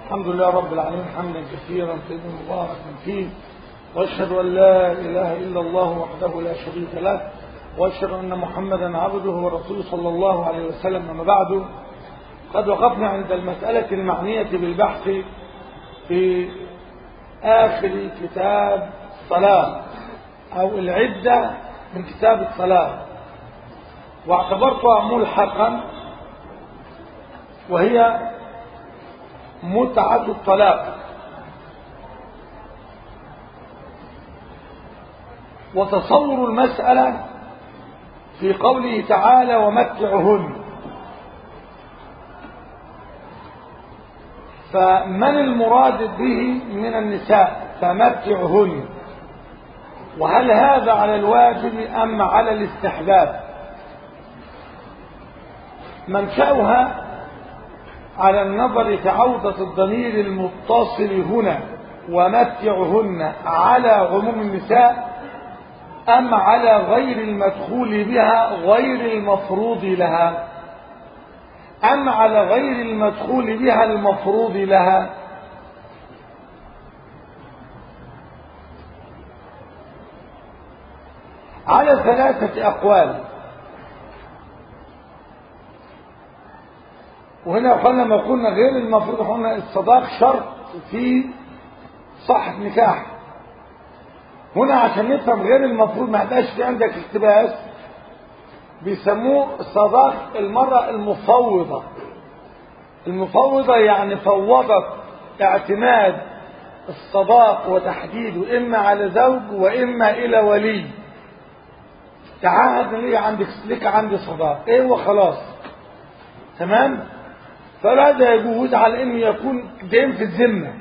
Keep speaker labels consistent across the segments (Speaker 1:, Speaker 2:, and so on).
Speaker 1: الحمد لله رب العالمين حمدا كثيرا طيبا مباركا فيه واشهد ان لا اله الا الله وحده لا شريك له واشهد ان محمدا عبده ورسوله صلى الله عليه وسلم اما بعد قد وقفنا عند المساله المعنيه بالبحث في اخر كتاب الصلاه او العده من كتاب الصلاه واعتبرتها ملحقا وهي متعة الطلاق وتصور المسألة في قوله تعالى ومتعهن فمن المراد به من النساء فمتعهن وهل هذا على الواجب أم على الاستحباب منشأها على النظر في عودة الضمير المتصل هنا ومتعهن على عموم النساء أم على غير المدخول بها غير المفروض لها أم على غير المدخول بها المفروض لها على ثلاثة أقوال وهنا قلنا ما قلنا غير المفروض قلنا الصداق شرط في صحة نكاح هنا عشان نفهم غير المفروض ما يبقاش في عندك اقتباس بيسموه صداق المرأة المفوضة المفوضة يعني فوضت اعتماد الصداق وتحديده إما على زوج وإما إلى ولي تعاهد لي عندك لك عندي صداق ايه وخلاص تمام فلا يجوز على انه يكون دين في الذمه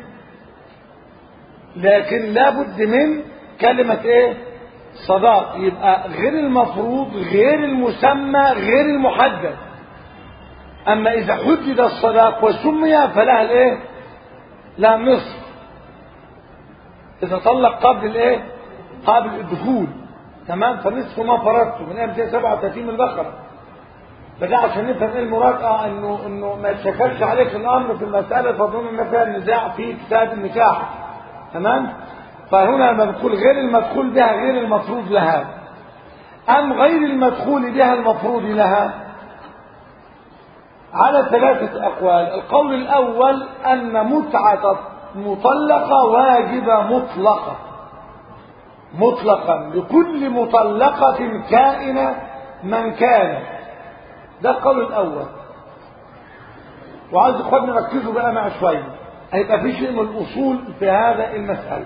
Speaker 1: لكن لابد من كلمه ايه صداق يبقى غير المفروض غير المسمى غير المحدد اما اذا حدد الصداق وسمي فلها الايه لا نصف اذا طلق قبل الايه قبل الدخول تمام فنصف ما فرضته من ايه 237 من البقره فده عشان نفهم ايه المراد اه انه انه ما يتشكلش عليك الامر في المساله فظن ان فيها نزاع في كتاب النكاح تمام فهنا لما بنقول غير المدخول بها غير المفروض لها ام غير المدخول بها المفروض لها على ثلاثة أقوال القول الأول أن متعة مطلقة واجبة مطلقة مطلقا لكل مطلقة كائنة من كانت ده القول الاول وعايز اخواننا ركزوا بقى مع شويه هيبقى في شيء من الاصول في هذا المساله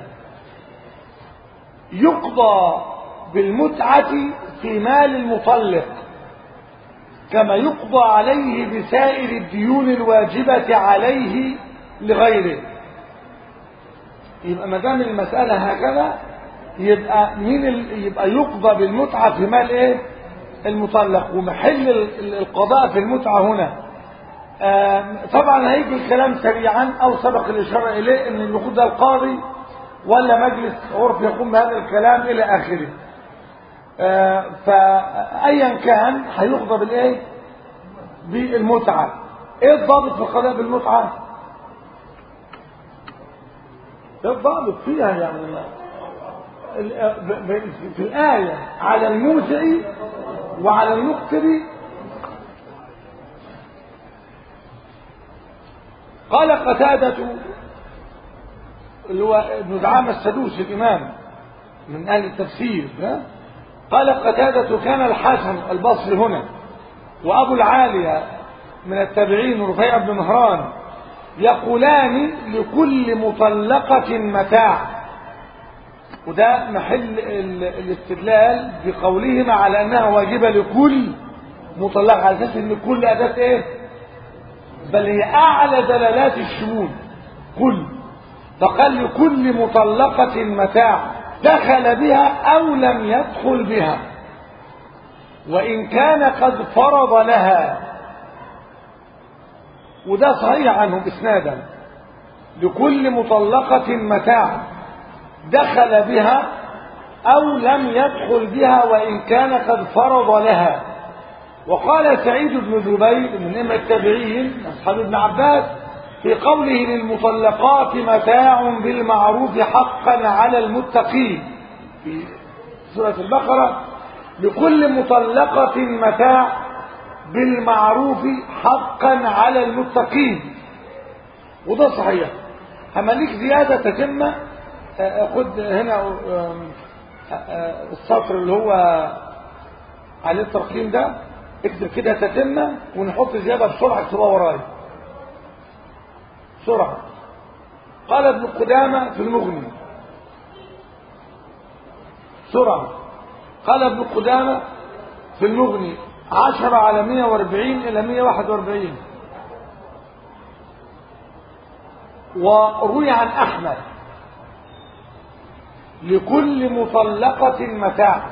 Speaker 1: يقضى بالمتعه في مال المطلق كما يقضى عليه بسائر الديون الواجبه عليه لغيره يبقى ما دام المساله هكذا يبقى مين ال... يبقى يقضى بالمتعه في مال ايه المطلق ومحل القضاء في المتعة هنا طبعا هيجي الكلام سريعا او سبق الاشارة اليه ان المفروض ده القاضي ولا مجلس عرف يقوم بهذا الكلام الى اخره فايا كان هيقضى بالايه بالمتعة ايه الضابط في القضاء بالمتعة ايه الضابط فيها يعني في الآية على الموسع وعلى المقتر قال قتادة اللي هو ابن دعامة السدوسي الإمام من أهل التفسير قال قتادة كان الحسن البصري هنا وأبو العالية من التابعين رفيع بن مهران يقولان لكل مطلقة متاع وده محل الاستدلال بقولهما على انها واجبه لكل مطلق على اساس ان كل اداه ايه بل هي اعلى دلالات الشمول كل فقال لكل مطلقه متاع دخل بها او لم يدخل بها وان كان قد فرض لها وده صحيح عنهم اسنادا لكل مطلقه متاع دخل بها أو لم يدخل بها وإن كان قد فرض لها وقال سعيد بن جبير من أئمة التابعين أصحاب ابن عباس في قوله للمطلقات متاع بالمعروف حقا على المتقين في سورة البقرة لكل مطلقة متاع بالمعروف حقا على المتقين وده صحيح اما ليك زيادة تتمة خد هنا السطر اللي هو عليه الترقيم ده اكتب كده تتمة ونحط زيادة بسرعة اكتبها ورايا بسرعة قال ابن قدامة في المغني بسرعة قال ابن قدامة في المغني عشرة على مية واربعين إلى مية واحد واربعين وروي عن أحمد لكل مطلقة متاع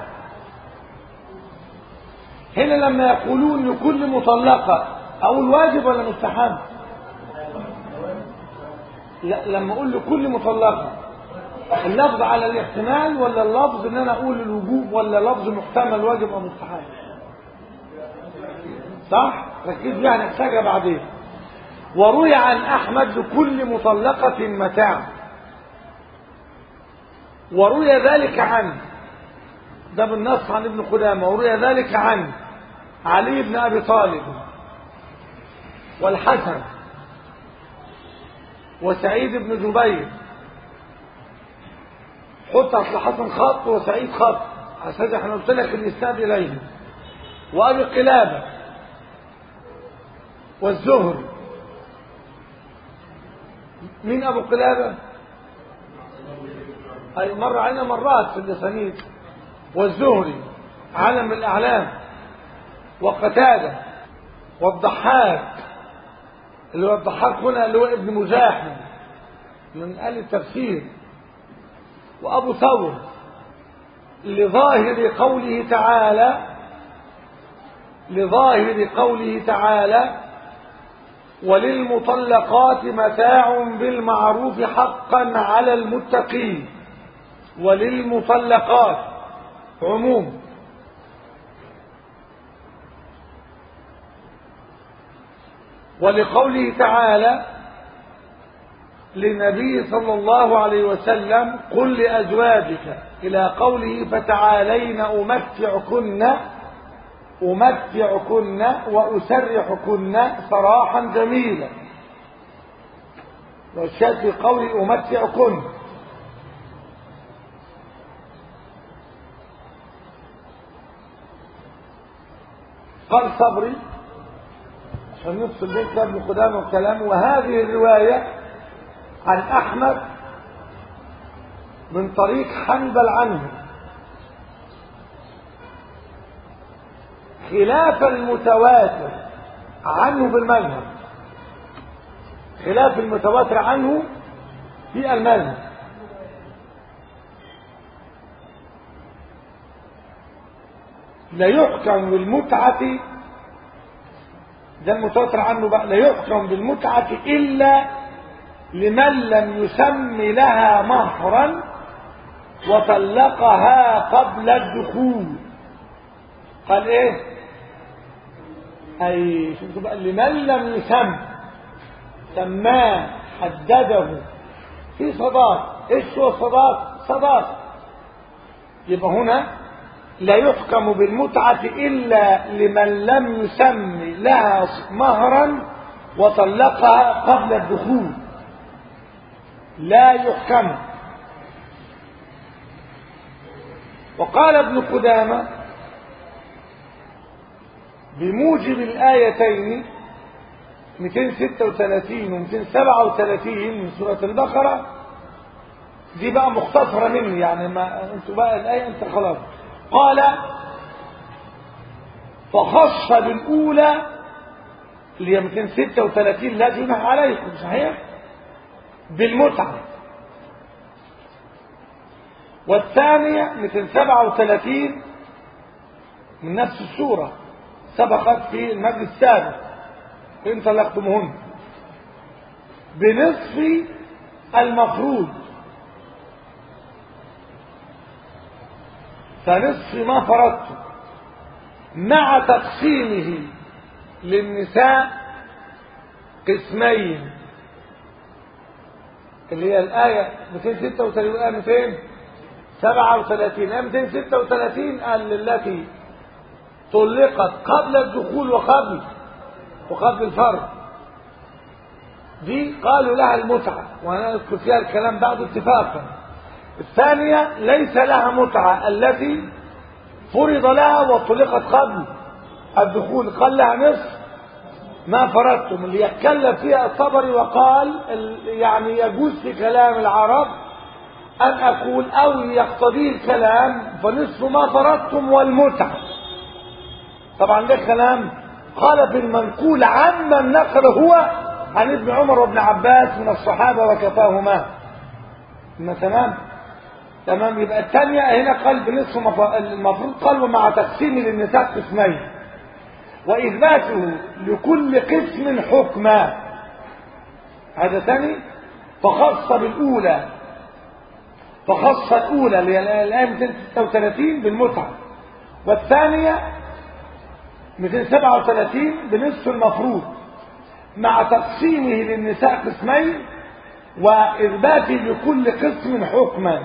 Speaker 1: هنا لما يقولون لكل مطلقة أو الواجب ولا مستحب لا لما أقول لكل مطلقة اللفظ على الاحتمال ولا اللفظ ان انا اقول الوجوب ولا لفظ محتمل واجب او مستحب صح ركز فيها هنحتاجها بعدين وروي عن احمد لكل مطلقة متاع وروي ذلك عنه ده بالنص عن ابن قدامة وروي ذلك عنه علي بن ابي طالب والحسن وسعيد بن جبير حط اصل حسن خط وسعيد خط عشان احنا قلت لك الاسناد اليه وابي قلابه والزهري مين ابو قلابه اي مر علينا مرات في اللسانيد والزهري علم الاعلام وقتاده والضحاك اللي هو الضحاك هنا اللي هو ابن مزاحم من اهل التفسير وأبو ثور لظاهر قوله تعالى لظاهر قوله تعالى وللمطلقات متاع بالمعروف حقا على المتقين وللمطلقات عموم ولقوله تعالى للنبي صلى الله عليه وسلم قل لأزواجك إلى قوله فتعالين أمتعكن أمتعكن وأسرحكن سراحا جميلا والشاهد في قولي أمتعكن قال صبري عشان نفصل بين ابن قدامه وكلامه وهذه الروايه عن أحمد من طريق حنبل عنه خلاف المتواتر عنه بالمذهب خلاف المتواتر عنه في المذهب لا يحكم بالمتعة ده المتواتر عنه بقى لا يحكم بالمتعة إلا لمن لم يسم لها مهرا وطلقها قبل الدخول قال ايه اي شوفوا بقى لمن لم يسم سماه حدده في صداق ايش هو الصداق صداق يبقى هنا لا يحكم بالمتعة إلا لمن لم يسم لها مهرا وطلقها قبل الدخول لا يحكم وقال ابن قدامة بموجب الآيتين 236 و 237 من سورة البقرة دي بقى مختصرة مني يعني ما انتوا بقى الآية انت خلاص قال فخص بالأولى اللي هي 236 لا جناح عليكم صحيح بالمتعة والثانية 237 من نفس السورة سبقت في المجلس السابق إن طلقتمهن بنصف المفروض فنصف ما فرضته مع تقسيمه للنساء قسمين اللي هي الآية 236 والآية 237 الآية 236 قال التي طلقت قبل الدخول وقبل وقبل الفرض دي قالوا لها المتعة وأنا أذكر فيها الكلام بعد اتفاقا الثانية ليس لها متعة التي فرض لها وطلقت قبل الدخول قال لها نصف ما فرضتم اللي يتكلم فيها الطبري وقال يعني يجوز في كلام العرب أن أقول أو يقتضي الكلام فنصف ما فرضتم والمتعة طبعا ده كلام قال في المنقول عمن نقل هو عن ابن عمر وابن عباس من الصحابة وكفاهما ما تمام تمام يبقى الثانية هنا قال بنصف المفروض قال ومع تقسيم للنساء قسمين وإثباته لكل قسم حكما هذا ثاني فخص بالأولى فخص الأولى اللي هي الآية 236 بالمتعة والثانية 237 بنصف المفروض مع تقسيمه للنساء قسمين وإثباته لكل قسم حكما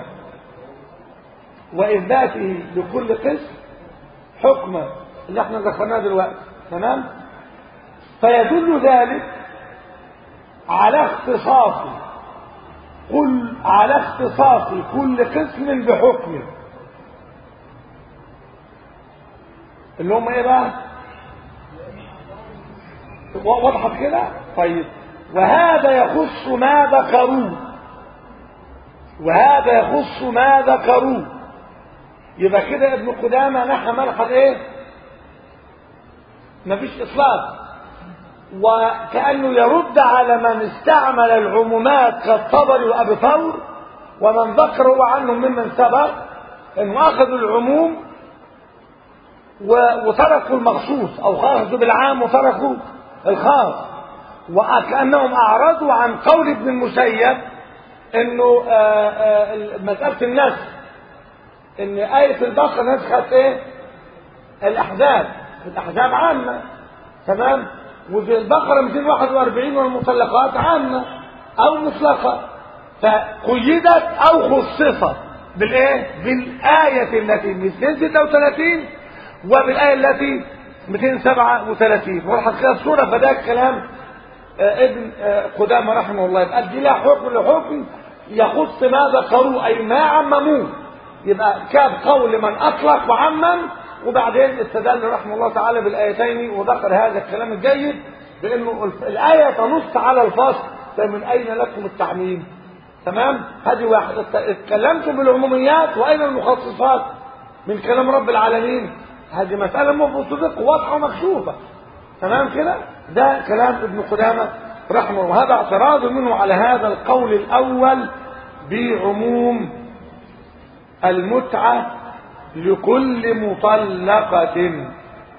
Speaker 1: وإثباته لكل قسم حكما اللي احنا ذكرناه دلوقتي تمام فيدل ذلك على اختصاص كل على اختصاص كل قسم بحكمه اللي هم ايه بقى وضحت كده طيب وهذا يخص ما ذكروه وهذا يخص ما ذكروه يبقى كده ابن قدامة نحى ملحظ ايه مفيش اطلاق وكأنه يرد على من استعمل العمومات كالطبري وابي ثور ومن ذكره عنهم ممن سبق انه اخذوا العموم وتركوا المخصوص او خرجوا بالعام وتركوا الخاص وكأنهم اعرضوا عن قول ابن المسيب انه آآ آآ مسألة النسخ ان آية البقرة نسخت ايه الاحزاب الاحزاب عامة تمام وفي البقرة 241 والمطلقات عامة او مطلقة فقيدت او خصصت بالايه بالاية التي 236 وبالاية التي 237 وضحت كده الصورة فده الكلام ابن قدامة رحمه الله يبقى دي لها حكم لحكم يخص ما ذكروه اي ما عمموه يبقى كان قول من اطلق وعمم وبعدين استدل رحمه الله تعالى بالايتين وذكر هذا الكلام الجيد بانه الايه تنص على الفصل فمن اين لكم التعميم تمام هذه واحده اتكلمتم بالعموميات واين المخصصات من كلام رب العالمين هذه مساله مبسوطه واضحه ومكشوفه تمام كده ده كلام ابن قدامه رحمه الله وهذا اعتراض منه على هذا القول الاول بعموم المتعه لكل مطلقه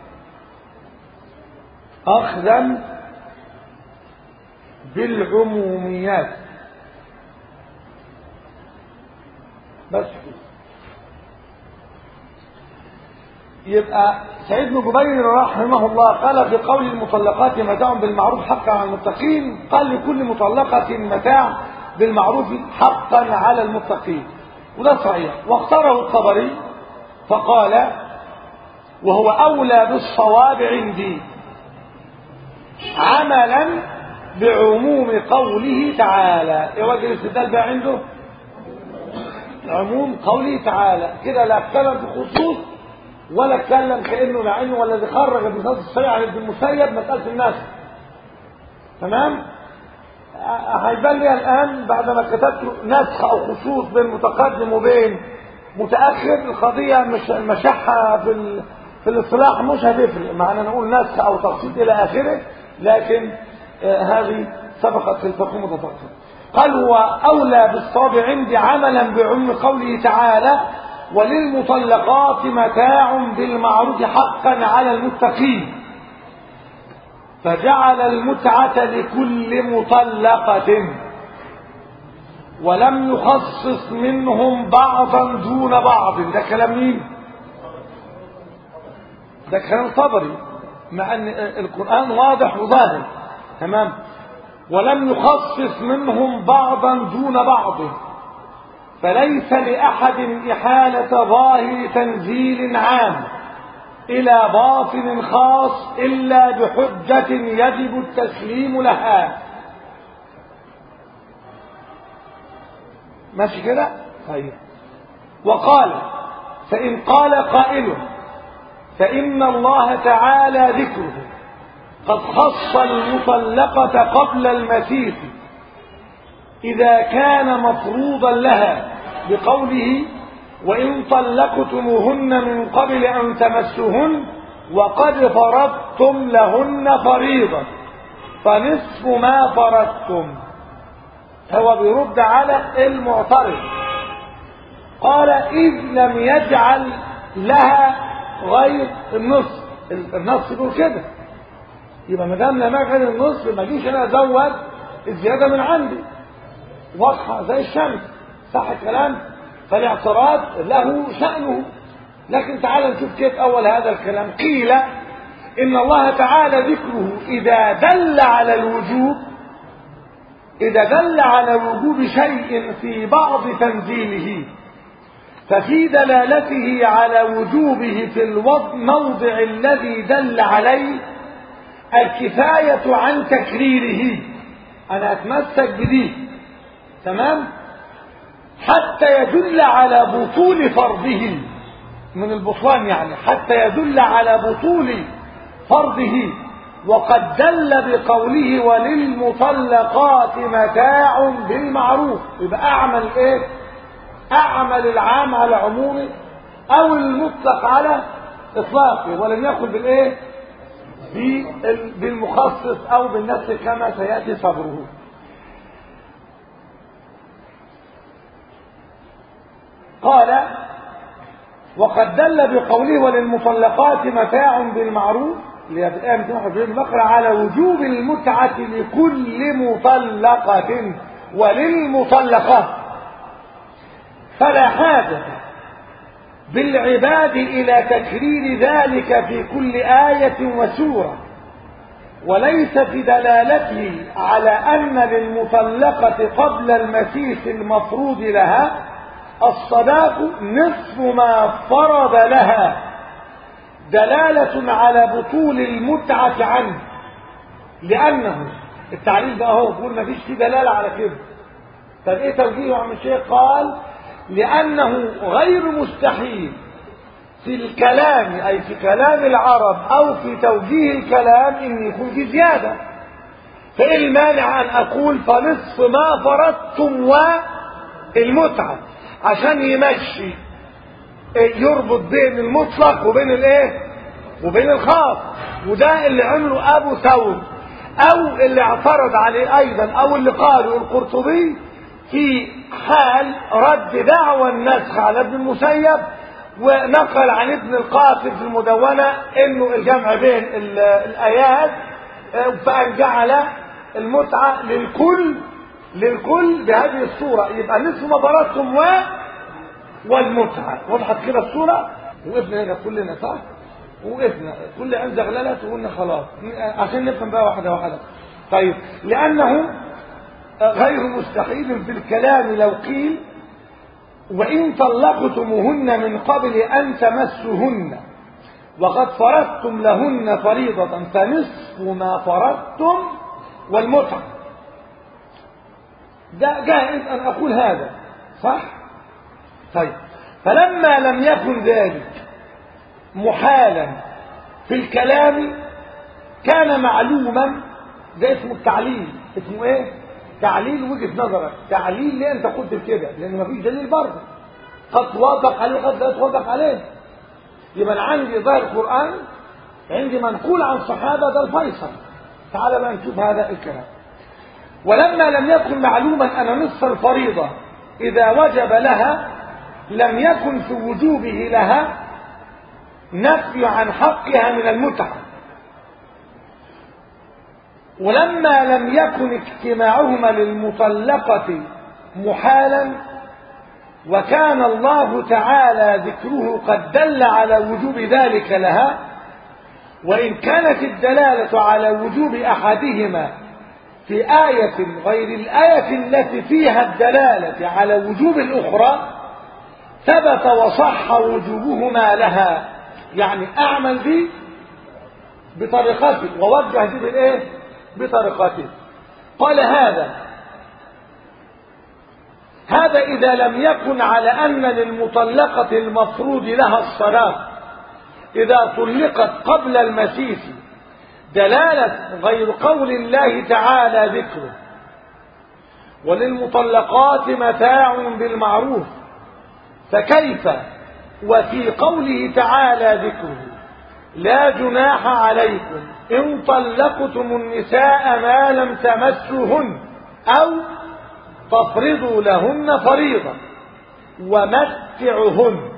Speaker 1: اخذا بالعموميات بس يبقى سيد بن جبير رحمه الله قال في قول المطلقات متاع بالمعروف حقا على المتقين قال لكل مطلقة متاع بالمعروف حقا على المتقين وده صحيح واختاره الطبري فقال وهو أولى بالصواب عندي عملا بعموم قوله تعالى ايه وجه الاستدلال بقى عنده عموم قوله تعالى كده لا اتكلم بخصوص ولا اتكلم كانه بعينه ولا الذي خرج بنص الصحيح عن ابن المسيب مساله الناس تمام هيبان لي الان بعد ما كتبت نسخ او خصوص بين متقدم وبين متاخر القضيه مش المشحه في ال... في الاصطلاح مش هتفرق معنى نقول نسخ او تخصيص الى اخره لكن آه هذه سبقت في الفقه متفقه قال هو اولى بالصواب عندي عملا بعم قوله تعالى وللمطلقات متاع بالمعروف حقا على المتقين فجعل المتعة لكل مطلقة ولم يخصص منهم بعضا دون بعض ده كلام مين ده كلام طبري مع ان القرآن واضح وظاهر تمام ولم يخصص منهم بعضا دون بعض فليس لأحد إحالة ظاهر تنزيل عام إلى باطن خاص إلا بحجة يجب التسليم لها ماشي كده طيب وقال فإن قال قائل فإن الله تعالى ذكره قد خص المطلقة قبل المسيح إذا كان مفروضا لها بقوله وإن طلقتموهن من قبل أن تمسوهن وقد فرضتم لهن فريضة فنصف ما فرضتم هو بيرد على المعترض قال إذ لم يجعل لها غير النصف النص يقول كده يبقى ما دام لم يجعل النصف ما اجيش انا ازود الزياده من عندي واضحه زي الشمس صح الكلام فالاعتراض له شأنه لكن تعال نشوف كيف أول هذا الكلام قيل إن الله تعالى ذكره إذا دل على الوجوب إذا دل على وجوب شيء في بعض تنزيله ففي دلالته على وجوبه في الموضع الذي دل عليه الكفاية عن تكريره أنا أتمسك بدي تمام حتى يدل على بطول فرضه من البطلان يعني حتى يدل على بطول فرضه وقد دل بقوله وللمطلقات متاع بالمعروف يبقى اعمل ايه اعمل العام على عمومه او المطلق على اطلاقه ولم يقل بالايه بالمخصص او بالنفس كما سياتي صبره قال وقد دل بقوله وللمطلقات متاع بالمعروف اللي هي في الآية 221 بقرة على وجوب المتعة لكل مطلقة وللمطلقات فلا حاجة بالعباد إلى تكرير ذلك في كل آية وسورة وليس في دلالته على أن للمطلقة قبل المسيس المفروض لها الصداق نصف ما فرض لها دلالة على بطول المتعة عنه لأنه التعليل بقى هو بيقول ما فيش فيه دلالة على كده طب ايه توجيهه عم الشيخ قال لأنه غير مستحيل في الكلام أي في كلام العرب أو في توجيه الكلام إن يكون في زيادة فإيه المانع أن أقول فنصف ما فرضتم والمتعة عشان يمشي يربط بين المطلق وبين الايه وبين الخاص وده اللي عمله ابو ثور او اللي اعترض عليه ايضا او اللي قاله القرطبي في حال رد دعوى النسخ على ابن المسيب ونقل عن ابن القاسم في المدونة انه الجمع بين الايات فان جعل المتعة للكل للكل بهذه الصورة يبقى نصف ما فرضتم و والمتعة وضحت كده الصورة وقفنا هنا كلنا صح وقفنا كل عين زغللت وقلنا خلاص عشان نفهم بقى واحدة واحدة طيب لأنه غير مستحيل في الكلام لو قيل وإن طلقتموهن من قبل أن تمسهن وقد فرضتم لهن فريضة فنصف ما فرضتم والمتعة ده جائز أن أقول هذا صح طيب فلما لم يكن ذلك محالا في الكلام كان معلوما ده اسمه التعليل اسمه ايه تعليل وجهة نظرك تعليل ليه انت قلت كده لان مفيش دليل برضه قد توافق عليه قد لا توافق عليه يبقى انا عندي ظاهر القرآن عندي منقول عن صحابة ده الفيصل تعال بقى نشوف هذا الكلام ولما لم يكن معلوما أن نصف الفريضة إذا وجب لها لم يكن في وجوبه لها نفي عن حقها من المتعة ولما لم يكن اجتماعهما للمطلقة محالا وكان الله تعالى ذكره قد دل على وجوب ذلك لها وإن كانت الدلالة على وجوب أحدهما في آية غير الآية التي فيها الدلالة على وجوب الأخرى ثبت وصح وجوبهما لها يعني أعمل دي بطريقته ووجه دي بالإيه؟ بطريقته قال هذا هذا إذا لم يكن على أن للمطلقة المفروض لها الصلاة إذا طلقت قبل المسيس دلالة غير قول الله تعالى ذكره وللمطلقات متاع بالمعروف فكيف وفي قوله تعالى ذكره لا جناح عليكم إن طلقتم النساء ما لم تمسوهن أو تفرضوا لهن فريضة ومتعهن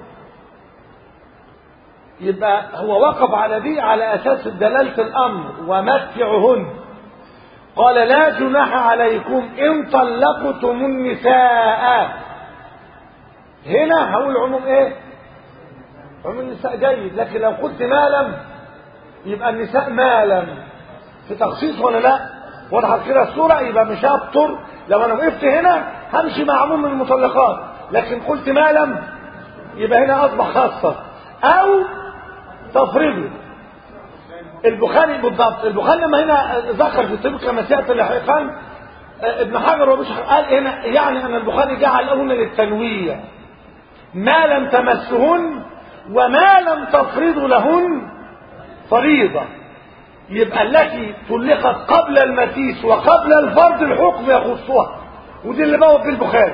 Speaker 1: يبقى هو وقف على دي على أساس دلالة الأمر ومتعهن قال لا جناح عليكم إن طلقتم النساء هنا هقول عموم ايه عموم النساء جيد لكن لو قلت ما لم يبقى النساء ما لم في تخصيص ولا لا وضحت كده الصورة يبقى مش هبطر لو انا وقفت هنا همشي مع عموم المطلقات لكن قلت ما لم يبقى هنا اصبح خاصة او تفريضي البخاري بالضبط البخاري لما هنا ذكر في طب كما سياتي لاحقا ابن حجر وبشر قال هنا يعني ان البخاري جعل هنا للتنويع ما لم تمسهن وما لم تفرضوا لهن فريضة يبقى التي طلقت قبل المسيس وقبل الفرض الحكم يخصها ودي اللي بوب بالبخاري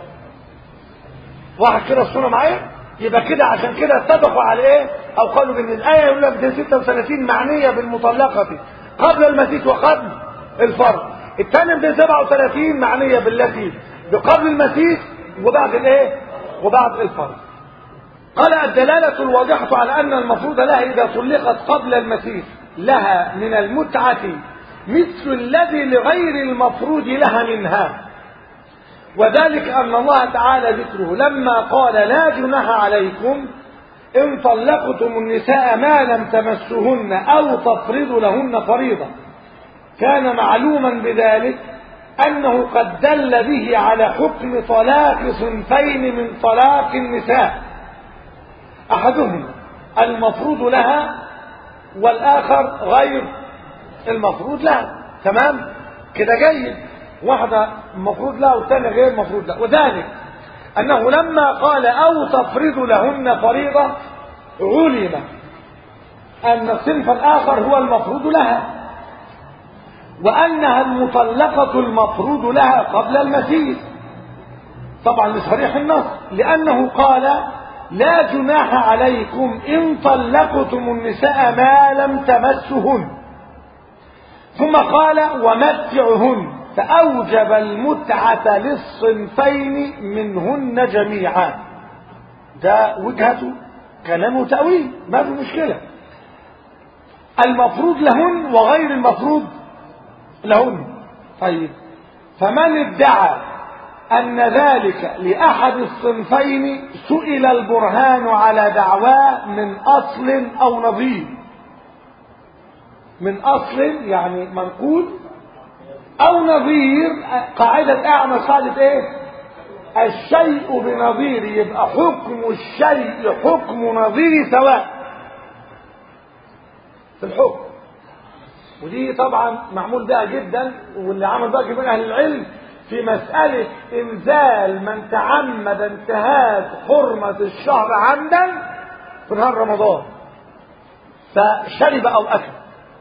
Speaker 1: واحد كده الصورة معايا يبقى كده عشان كده اتفقوا على ايه او قالوا ان الايه يقول لك 36 معنيه بالمطلقه قبل المسيس وقبل الفرض الثاني 237 معنيه بالتي بقبل المسيس وبعد الايه وبعد الفرض قال الدلالة الواضحة على أن المفروض لها إذا طلقت قبل المسيس لها من المتعة مثل الذي لغير المفروض لها منها وذلك أن الله تعالى ذكره لما قال لا جناح عليكم إن طلقتم النساء ما لم تمسهن أو تفرضوا لهن فريضة كان معلوما بذلك أنه قد دل به على حكم طلاق صنفين من طلاق النساء أحدهما المفروض لها والآخر غير المفروض لها تمام كده جيد واحدة مفروض لها والثانية غير مفروض لها وذلك أنه لما قال أو تفرض لهن فريضة علم أن الصنف الآخر هو المفروض لها وأنها المطلقة المفروض لها قبل المسيس طبعا لصريح النص لأنه قال لا جناح عليكم إن طلقتم النساء ما لم تمسهن ثم قال ومتعهن فأوجب المتعة للصنفين منهن جميعا ده وجهة كلام وتأويل ما في مشكلة المفروض لهن وغير المفروض لهن طيب فمن ادعى أن ذلك لأحد الصنفين سئل البرهان على دعواه من أصل أو نظير من أصل يعني منقول أو نظير قاعدة أعمى قاعدة إيه؟ الشيء بنظير يبقى حكم الشيء حكم نظير سواء في الحكم ودي طبعا معمول بها جدا واللي عمل بقى من أهل العلم في مسألة إنزال من تعمد انتهاك حرمة الشهر عمدا في نهار رمضان فشرب أو أكل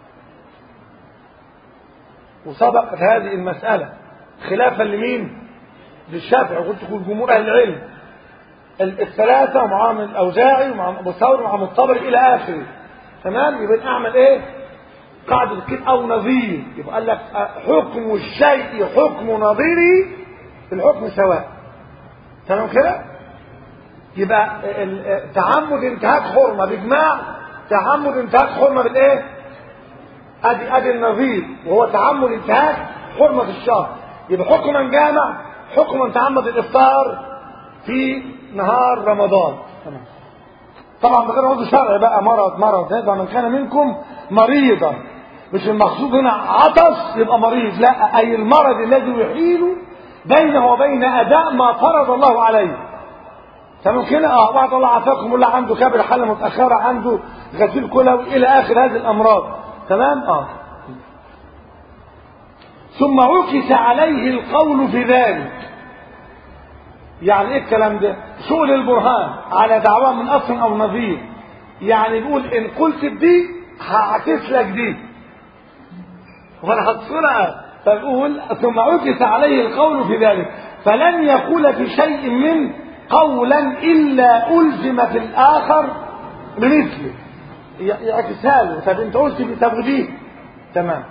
Speaker 1: وسبقت هذه المسألة خلافا لمين؟ للشافعي وقلت تكون جمهور أهل العلم الثلاثة ومعاهم الأوزاعي ومعاهم أبو ثور ومعاهم الطبري إلى آخره تمام يبقى أعمل إيه؟ قاعدة كده أو نظير يبقى قال لك حكم الشيء حكم نظيره في الحكم سواء تمام كده؟ يبقى تعمد انتهاك حرمة بإجماع تعمد انتهاك حرمة بالإيه؟ ادي ادي النظير وهو تعمد انتهاك حرمة الشهر يبقى حكم من جامع حكم من تعمد الافطار في نهار رمضان تمام طبعا بغير عذر شرعي بقى مرض مرض هذا من كان منكم مريضا مش المقصود هنا عطس يبقى مريض لا أي المرض الذي يحيل بينه وبين أداء ما فرض الله عليه تمام كده اه بعض الله عافاكم الله عنده كبر حالة متأخرة عنده غسيل كلوي إلى آخر هذه الأمراض تمام اه ثم عكس عليه القول في ذلك يعني ايه الكلام ده سؤل البرهان على دعواه من اصل او نظير يعني بيقول ان قلت دي هعكس لك دي وانا هتصلها فبقول ثم عكس عليه القول في ذلك فلن يقول في شيء من قولا الا الزم في الاخر بمثله يعكسها له طب انت قلت طب دي تمام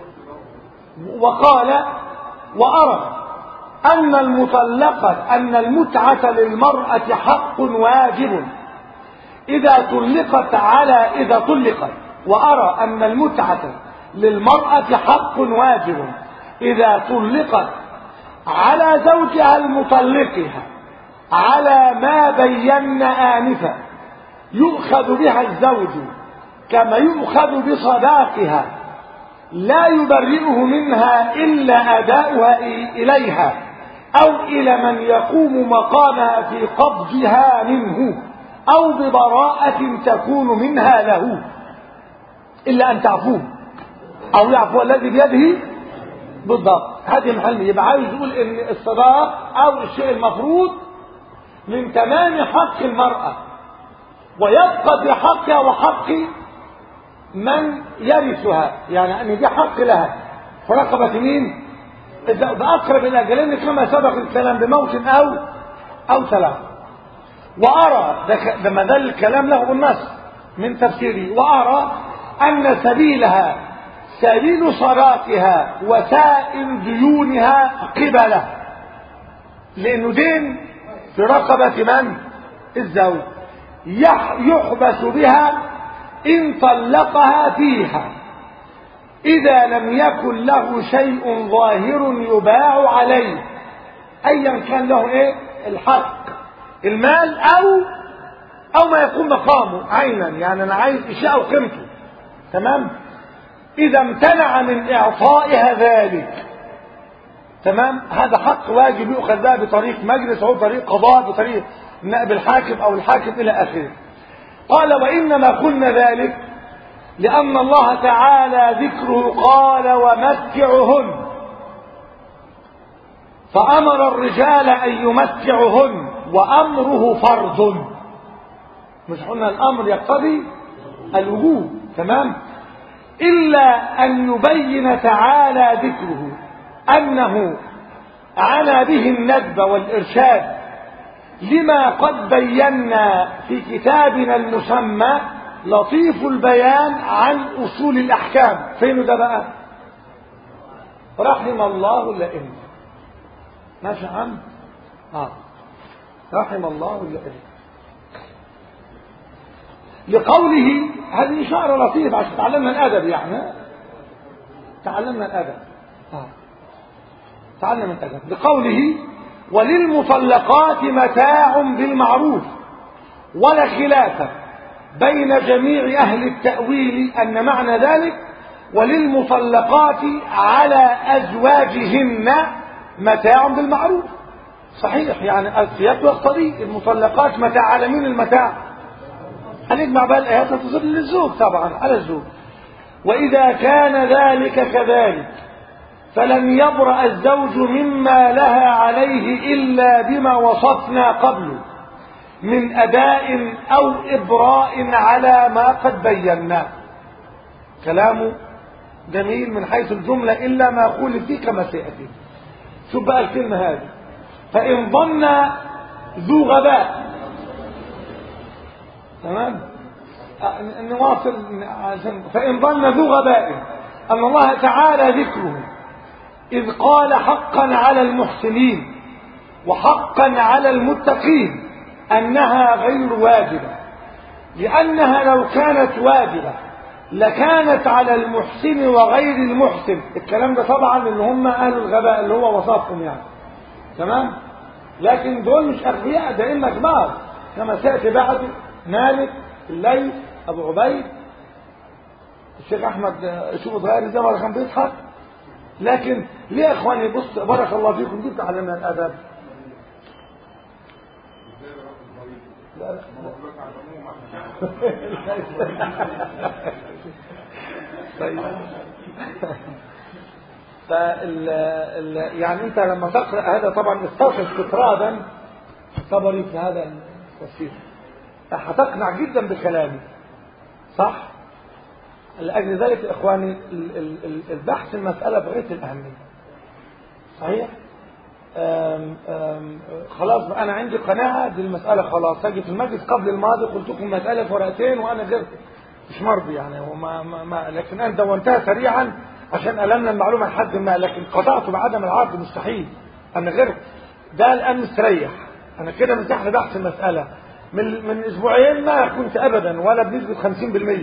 Speaker 1: وقال وارى أن المطلقة أن المتعة للمرأة حق واجب إذا طلقت على إذا طلقت وأرى أن المتعة للمرأة حق واجب إذا طلقت على زوجها المطلقها على ما بينا آنفا يؤخذ بها الزوج كما يؤخذ بصداقها لا يبرئه منها إلا أداؤها إليها أو إلى من يقوم مقامها في قبضها منه أو ببراءة تكون منها له إلا أن تعفوه أو يعفو الذي بيده بالضبط هذه محل يبقى عاوز يقول إن الصداق أو الشيء المفروض من تمام حق المرأة ويبقى بحقها وحق من يرثها يعني أن دي حق لها فرقبة مين بأقرب الأجلين كما سبق الكلام بموت أو أو سلام وأرى ده ما ده الكلام له بالنص من تفسيري وأرى أن سبيلها سبيل صلاتها وسائر ديونها قبله لأنه دين في رقبة من الزوج يحبس بها إن طلقها فيها إذا لم يكن له شيء ظاهر يباع عليه أيا كان له إيه الحق المال أو أو ما يكون مقامه عينا يعني أنا عايز إشاء وقيمته تمام إذا امتنع من إعطائها ذلك تمام هذا حق واجب يؤخذ بها بطريق مجلس أو طريق قضاء بطريق نائب الحاكم أو الحاكم إلى آخره قال وإنما قلنا ذلك لأن الله تعالى ذكره قال ومتعهن فأمر الرجال أن يمتعهن وأمره فرض مش قلنا الأمر يقتضي الوجوب تمام إلا أن يبين تعالى ذكره أنه عنا به الندب والإرشاد لما قد بينا في كتابنا المسمى لطيف البيان عن أصول الأحكام فين ده بقى رحم الله اللئيم ماشي يا عم آه. رحم الله اللئيم لقوله هذه إشارة لطيفة عشان تعلمنا الأدب يعني تعلمنا الأدب آه. تعلم الأدب لقوله وللمطلقات متاع بالمعروف ولا خلاف بين جميع أهل التأويل أن معنى ذلك وللمطلقات على أزواجهن متاع بالمعروف صحيح يعني السياق يقتضي المطلقات متاع على مين المتاع هنجمع بقى الآيات تصل للزوج طبعا على الزوج وإذا كان ذلك كذلك فلم يبرأ الزوج مما لها عليه إلا بما وصفنا قبله من أداء أو إبراء على ما قد بينا كلامه جميل من حيث الجملة إلا ما قول فيه كما سيأتي شوف بقى الكلمة هذه فإن ظن ذو غباء تمام نواصل فإن ظن ذو غباء أن الله تعالى ذكره إذ قال حقا على المحسنين وحقا على المتقين أنها غير واجبة لأنها لو كانت واجبة لكانت على المحسن وغير المحسن الكلام ده طبعا اللي هم أهل الغباء اللي هو وصفهم يعني تمام لكن دول مش أغبياء ده إما كبار كما سيأتي بعد مالك الليث أبو عبيد الشيخ احمد شوف اتغير ازاي ولا كان بيضحك لكن ليه يا اخواني بص بارك الله فيكم دي تعلمنا الادب لا لا طيب فال ال... يعني انت لما تقرا هذا طبعا استوحي استطرادا طبري في هذا التفسير هتقنع جدا بكلامي صح لاجل ذلك يا اخواني ال- ال- ال- البحث المساله بغايه الاهميه صحيح أم أم خلاص بقى انا عندي قناعه دي المساله خلاص اجي في المجلس قبل الماضي قلت لكم مساله في ورقتين وانا غير مش مرضي يعني وما ما ما لكن انا دونتها سريعا عشان المنا المعلومه لحد ما لكن قطعت بعدم العرض مستحيل انا غير ده الان مستريح انا كده مرتاح لبحث المساله من من اسبوعين ما كنت ابدا ولا بنسبه 50%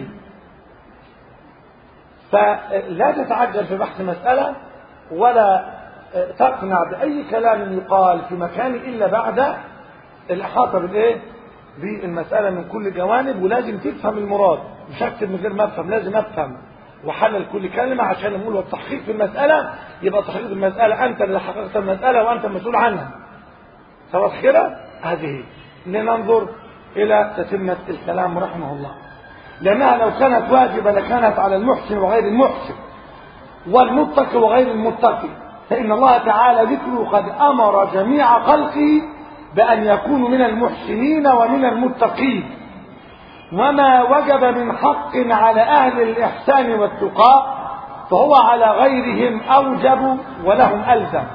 Speaker 1: فلا تتعجل في بحث مساله ولا تقنع باي كلام يقال في مكان الا بعد الاحاطه بالايه بالمساله من كل جوانب ولازم تفهم المراد مش هكتب من غير ما افهم لازم افهم وحلل كل كلمة عشان نقول والتحقيق في المسألة يبقى تحقيق المسألة أنت اللي حققت المسألة وأنت المسؤول عنها خلاص كده هذه لننظر إلى تتمة الكلام رحمه الله لأنها لو كانت واجبة لكانت على المحسن وغير المحسن والمتقي وغير المتقي فإن الله تعالى ذكره قد أمر جميع خلقه بأن يكونوا من المحسنين ومن المتقين وما وجب من حق على أهل الإحسان والتقاء فهو على غيرهم أوجب ولهم ألزم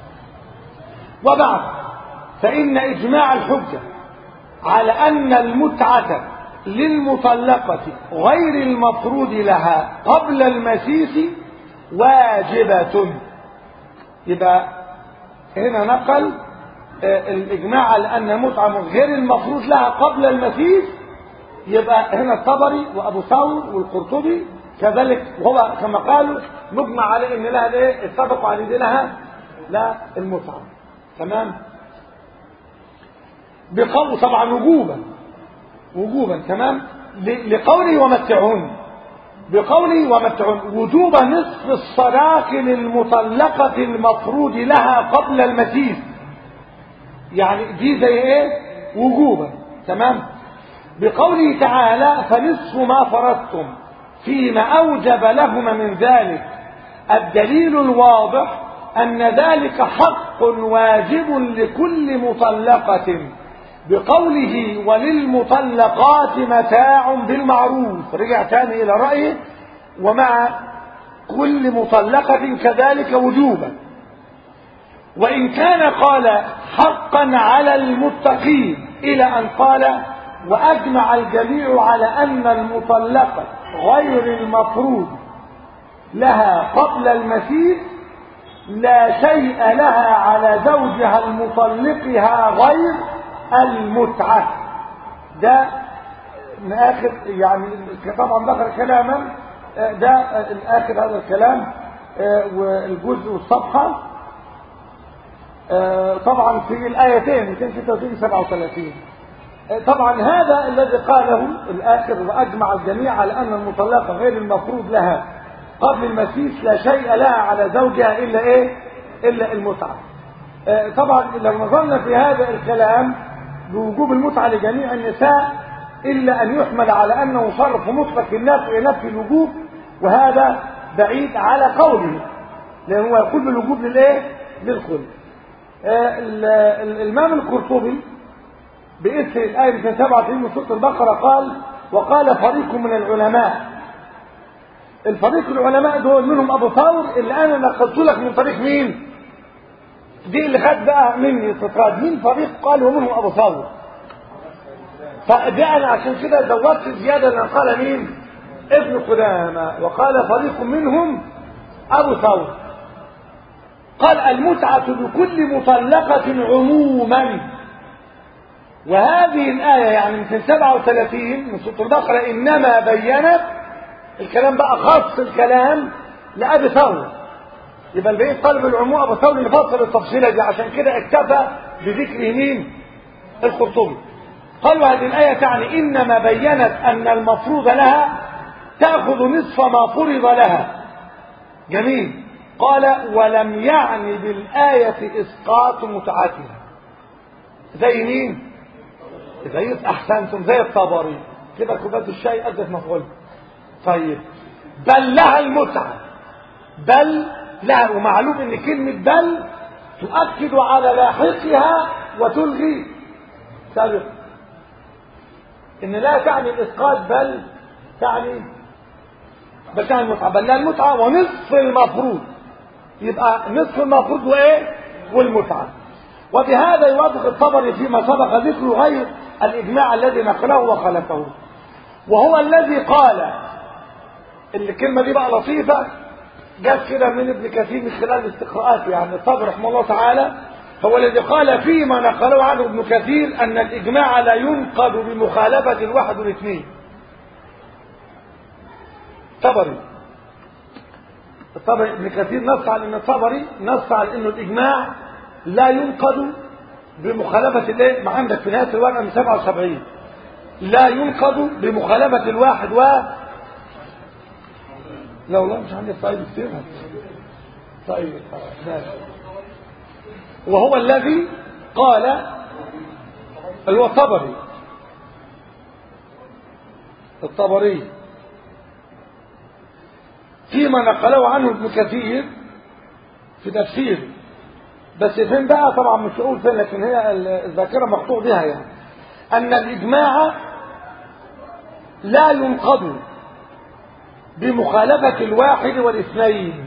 Speaker 1: وبعد فإن إجماع الحجة على أن المتعة للمطلقة غير المفروض لها قبل المسيس واجبة يبقى هنا نقل الإجماع على أن المتعة غير المفروض لها قبل المسيس يبقى هنا الطبري وابو ثور والقرطبي كذلك وهو كما قالوا مجمع عليه ان لها الايه اتفقوا على دي لها لا المتعه تمام بقول طبعا وجوبا وجوبا تمام لقوله ومتعون بقوله ومتعون وجوب نصف الصداق للمطلقة المفروض لها قبل المسيس يعني دي زي ايه وجوبا تمام بقوله تعالى فنصف ما فرضتم فيما أوجب لهما من ذلك الدليل الواضح أن ذلك حق واجب لكل مطلقة بقوله وللمطلقات متاع بالمعروف رجع تاني إلى رأيه ومع كل مطلقة كذلك وجوبا وإن كان قال حقا على المتقين إلى أن قال وأجمع الجميع على أن المطلقة غير المفروض لها قبل المسيس لا شيء لها على زوجها المطلقها غير المتعة ده من آخر يعني طبعا ذكر كلاما ده آخر هذا الكلام والجزء والصفحة طبعا في الآيتين 236 37 طبعا هذا الذي قاله الآخر وأجمع الجميع على أن المطلقة غير المفروض لها قبل المسيس لا شيء لها على زوجها إلا إيه إلا المتعة طبعا لو نظرنا في هذا الكلام بوجوب المتعة لجميع النساء إلا أن يحمل على أنه صرف مطلق الناس إلى نفي الوجوب وهذا بعيد على قوله لأنه يقول بالوجوب للإيه للكل الإمام القرطبي بإثر الآية 297 من سورة البقرة قال وقال فريق من العلماء الفريق العلماء دول منهم أبو ثور اللي أنا نقلت لك من طريق مين دي اللي خد بقى مني استطراد مين فريق قال ومنهم أبو ثور فده أنا عشان كده زودت زيادة اللي قال مين ابن قدامة وقال فريق منهم أبو ثور قال المتعة لكل مطلقة عموما وهذه الآية يعني من 37 من سورة البقرة إنما بينت الكلام بقى خاص الكلام لأبي ثور يبقى البقية طالب العموم أبو ثور اللي فصل التفصيلة دي عشان كده اكتفى بذكر مين القرطبي قالوا هذه الآية تعني إنما بينت أن المفروض لها تأخذ نصف ما فرض لها جميل قال ولم يعني بالآية إسقاط متعتها زي مين زي أحسنتم زي الطبري كده كوبايه الشاي أدت مفعول طيب بل لها المتعة بل لها ومعلوم ان كلمة بل تؤكد على لاحقها وتلغي سابق ان لا تعني الاسقاط بل تعني بل تعني المتعة بل لها المتعة ونصف المفروض يبقى نصف المفروض وايه والمتعة وبهذا يوافق الطبري فيما سبق ذكره غير الإجماع الذي نقله وخلفه وهو الذي قال الكلمة دي بقى لطيفة جت كده من ابن كثير من خلال الاستقراءات يعني الطبري رحمه الله تعالى هو الذي قال فيما نقله عنه ابن كثير أن الإجماع لا ينقض بمخالفة الواحد والاثنين طبري الطبري ابن كثير نص على ان الطبري نص على انه الاجماع لا ينقض بمخالفة الايه ما عندك في نهاية الورقة من 77 لا ينقض بمخالفة الواحد و لا والله مش عندي طيب كتير طيب ماشي وهو الذي قال اللي هو الطبري الطبري فيما نقله عنه ابن كثير في تفسيره بس فين بقى طبعا مش هقول فين لكن هي الذاكره مقطوع بها يعني ان الاجماع لا ينقض بمخالفه الواحد والاثنين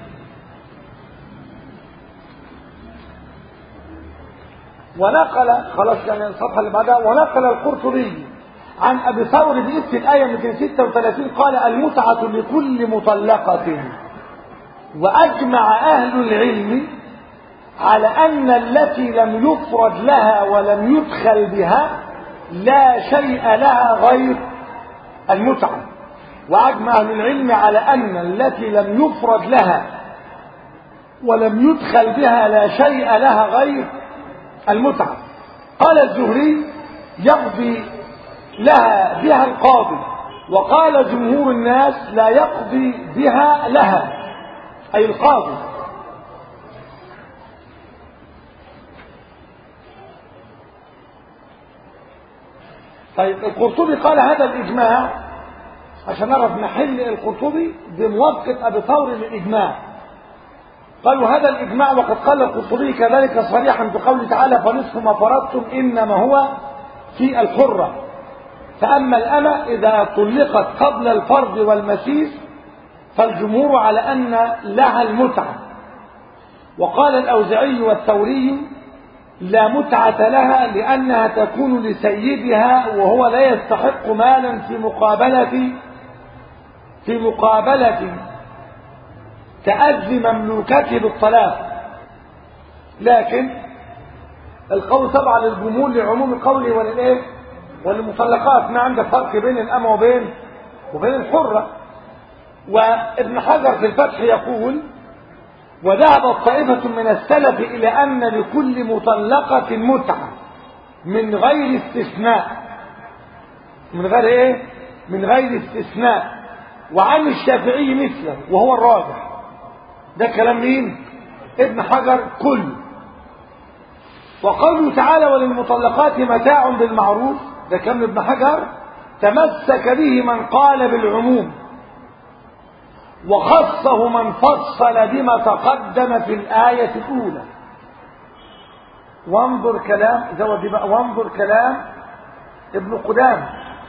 Speaker 1: ونقل خلاص يعني الصفحه اللي بعدها ونقل القرطبي عن ابي ثور باسم الايه 236 قال المتعه لكل مطلقه واجمع اهل العلم على أن التي لم يفرد لها ولم يدخل بها لا شيء لها غير المتعة وأجمع أهل العلم على أن التي لم يفرد لها ولم يدخل بها لا شيء لها غير المتعة قال الزهري يقضي لها بها القاضي وقال جمهور الناس لا يقضي بها لها أي القاضي طيب القرطبي قال هذا الإجماع عشان نعرف محل القرطبي بموافقة أبي ثور للإجماع قالوا هذا الإجماع وقد قال القرطبي كذلك صريحا بقوله تعالى فنصف ما فرضتم إنما هو في الحرة فأما الأمة إذا طلقت قبل الفرض والمسيس فالجمهور على أن لها المتعة وقال الأوزعي والثوري لا متعة لها لأنها تكون لسيدها وهو لا يستحق مالا في مقابلة في مقابلة تأذي مملوكته بالطلاق لكن القول طبعا للجمهور لعموم قوله وللايه وللمطلقات ما عندك فرق بين الأمة وبين وبين الحرة وابن حجر في الفتح يقول وذهبت طائفة من السلف إلى أن لكل مطلقة متعة من غير استثناء من غير إيه؟ من غير استثناء وعن الشافعي مثله وهو الراجح ده كلام مين؟ ابن حجر كله وقوله تعالى وللمطلقات متاع بالمعروف ده كلام ابن حجر تمسك به من قال بالعموم وخصه من فصل بما تقدم في الآية الأولى وانظر كلام زود بقى وانظر كلام ابن قدام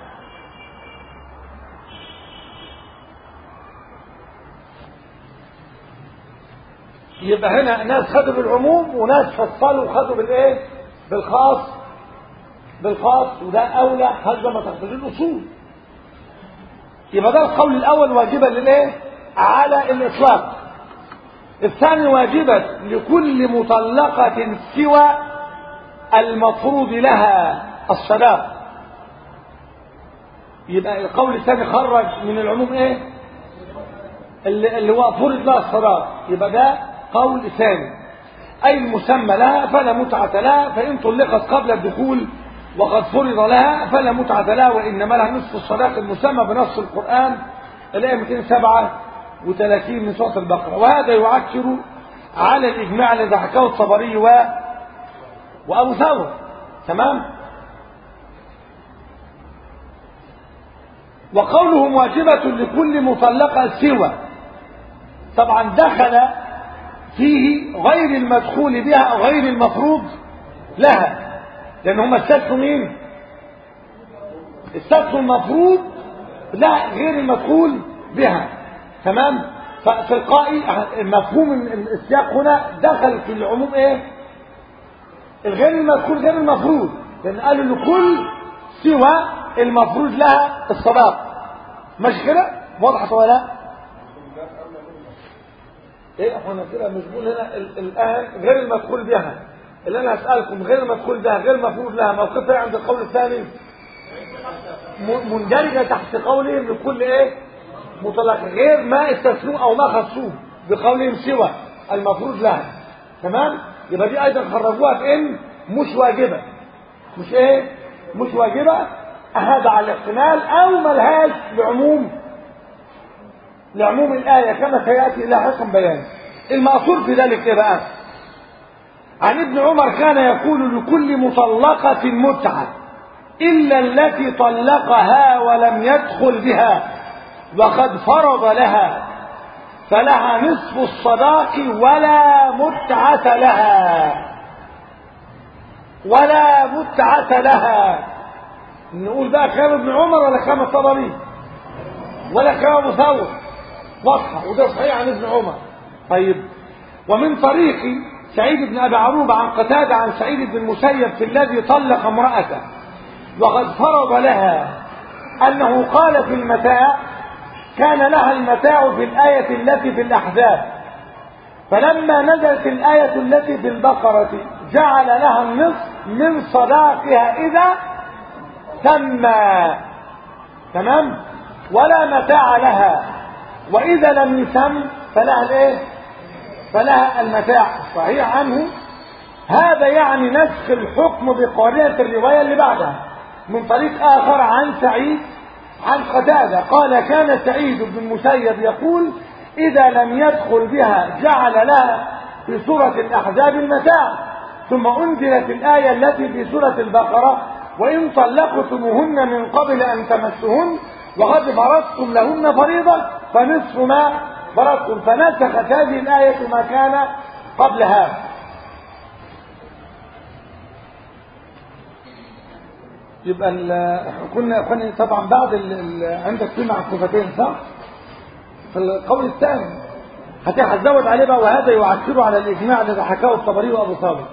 Speaker 1: يبقى هنا ناس خدوا بالعموم وناس فصلوا وخدوا بالايه بالخاص بالخاص وده اولى هذا ما تقتضي الاصول يبقى ده القول الاول واجبا للايه على الإطلاق الثاني واجبة لكل مطلقة سوى المفروض لها الصداق يبقى القول الثاني خرج من العموم ايه اللي, اللي هو فرض لها الصداق يبقى ده قول ثاني اي المسمى لها فلا متعة لها فان طلقت قبل الدخول وقد فرض لها فلا متعة لها وانما لها نصف الصداق المسمى بنص القرآن الآية 237 من سورة البقرة وهذا يعكر على الإجماع الذي حكاه الطبري و... وأبو ثور تمام وقولهم واجبة لكل مطلقة سوى طبعا دخل فيه غير المدخول بها أو غير المفروض لها لأن هم استثنوا مين استثنوا المفروض لا غير المدخول بها تمام فتلقائي مفهوم السياق هنا دخل في العموم ايه الغير المدخول غير المفروض لأن قالوا لكل سوى المفروض لها الصداق مش كده واضحة ولا لا ايه احنا كده مش بنقول هنا الان غير المدخول بها اللي انا هسألكم غير المدخول بها غير المفروض لها موقفها عند القول الثاني مندرجة تحت قولهم لكل ايه مطلق غير ما استثنوه او ما خصوه بقولهم سوى المفروض لها تمام يبقى دي ايضا خرجوها بان مش واجبة مش ايه مش واجبة هذا على الاحتمال او ملهاش لعموم لعموم الآية كما سيأتي لاحقا بيان المأثور في ذلك ايه بقى عن ابن عمر كان يقول لكل مطلقة متعة إلا التي طلقها ولم يدخل بها وقد فرض لها فلها نصف الصداق ولا متعة لها ولا متعة لها نقول بقى كلام ابن عمر ولا كلام الطبري ولا كلام ابو ثور واضحه وده صحيح عن ابن عمر طيب ومن طريق سعيد بن ابي عروبه عن قتاده عن سعيد بن المسيب في الذي طلق امراته وقد فرض لها انه قال في المتاع كان لها المتاع في الايه التي في الاحزاب فلما نزلت الايه التي في البقره جعل لها النصف من صداقها اذا تم تمام ولا متاع لها واذا لم يتم فلها الايه فلها المتاع صحيح عنه هذا يعني نسخ الحكم بقارنة الرواية اللي بعدها من طريق آخر عن سعيد عن قتادة قال كان سعيد بن المسيب يقول إذا لم يدخل بها جعل لها في سورة الأحزاب المتاع ثم أنزلت الآية التي في سورة البقرة وإن طلقتموهن من قبل أن تمسهن وقد فرضتم لهن فريضة فنصف ما فرضتم فنسخت هذه الآية ما كان قبلها يبقى كنا اخواني طبعا بعد ال ال عندك في معكوفتين صح في القول الثاني هتزود عليه بقى وهذا يعكر على الاجماع الذي حكاه الطبري وابو ثابت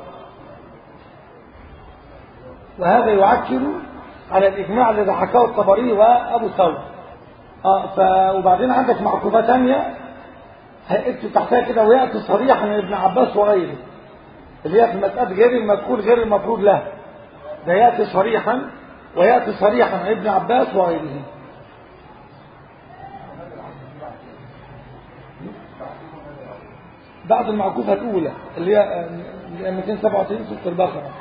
Speaker 1: وهذا يعكر على الإجماع الذي حكاه الطبري وأبو ثور آه ف... وبعدين عندك معقوبة ثانية اكتب تحتها كده ويأتي صريحا من ابن عباس وغيره اللي هي في مسألة غير المذكور غير المفروض له ده يأتي صريحا ويأتي صريحا عن ابن عباس وغيره بعد المعكوفة الأولى اللي هي 297 سورة البقرة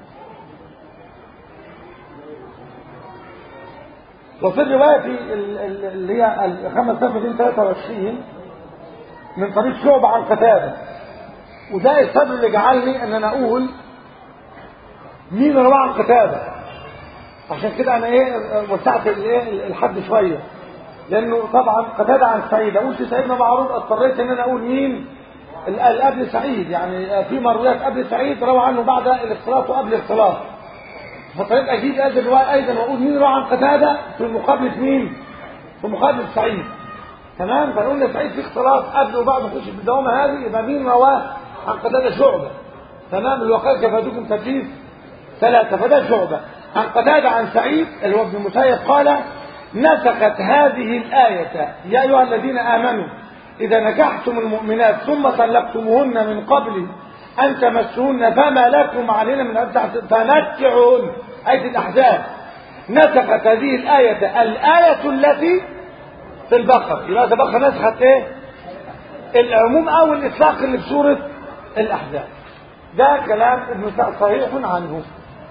Speaker 1: وفي الرواية اللي هي 5223 من طريق شعبة عن قتادة وده السبب اللي جعلني ان انا اقول مين رواه عن قتادة عشان كده انا ايه وسعت الايه الحد شوية لانه طبعا قتادة عن سعيد قلت سعيد معروف اضطريت ان انا اقول مين قبل سعيد يعني في مرويات قبل سعيد روى عنه بعد الاختلاط وقبل الاختلاط فطريق اجيب هذه الروايه ايضا واقول مين روى عن قتاده في مقابله مين في مقابله سعيد تمام فقلنا سعيد في اختلاط قبل وبعد نخش في الدوامه هذه يبقى مين رواه عن قتاده شعبه تمام الوقائع كفاتكم تدريس ثلاثه فده شعبه عن قتاده عن سعيد اللي هو ابن مسيب قال نسخت هذه الايه يا ايها الذين امنوا اذا نكحتم المؤمنات ثم طلقتموهن من قبل أن تمسهن فما لكم علينا من أن فنكعهن آية الأحزاب نسخت هذه الآية الآية التي في البقرة يبقى البقرة نسخت إيه؟ العموم أو الإطلاق اللي في سورة الأحزاب ده كلام ابن سعد صحيح عنه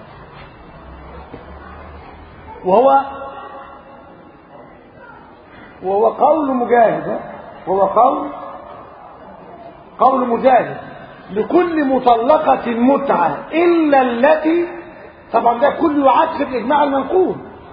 Speaker 1: وهو وهو قول مجاهد وهو قول قول مجاهد لكل مطلقة متعة إلا التي طبعا ده كله يعكس الإجماع المنقول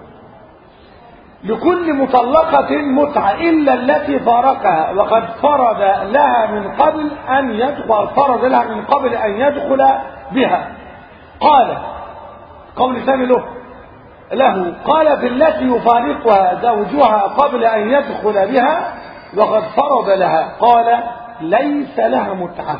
Speaker 1: لكل مطلقة متعة إلا التي فارقها وقد فرض لها من قبل أن يدخل فرض لها من قبل أن يدخل بها قال قول ثاني له له قال في التي يفارقها زوجها قبل أن يدخل بها وقد فرض لها قال ليس لها متعة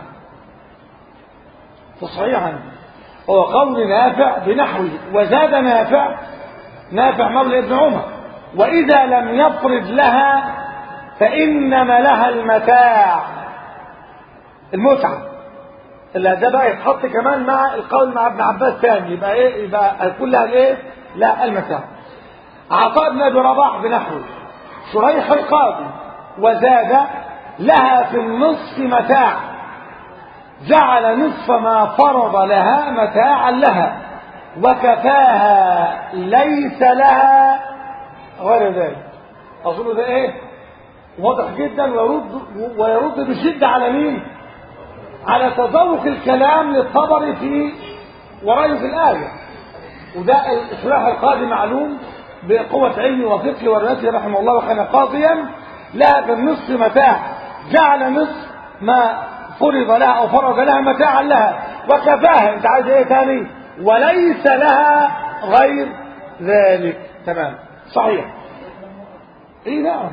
Speaker 1: تصحيحا هو قول نافع بنحوه وزاد نافع نافع مولى ابن عمر وإذا لم يفرض لها فإنما لها المتاع المتعة اللي ده بقى يتحط كمان مع القول مع ابن عباس ثاني يبقى ايه يبقى كلها الايه لا المتاع عطاء بن ابي رباح بنحوه شريح القاضي وزاد لها في النصف متاع جعل نصف ما فرض لها متاعا لها وكفاها ليس لها غير ذلك اظن ده ايه واضح جدا ويرد ويرد بشده على مين على تذوق الكلام للطبري في ورأيه في الآية وده الإصلاح القاضي معلوم بقوة علمي وفقه وروايته رحمه الله وكان قاضيا لها في النصف متاع جعل نصف ما فرض لها أو فرض لها متاعا لها وكفاها أنت عايز إيه تاني وليس لها غير ذلك تمام صحيح اي نعم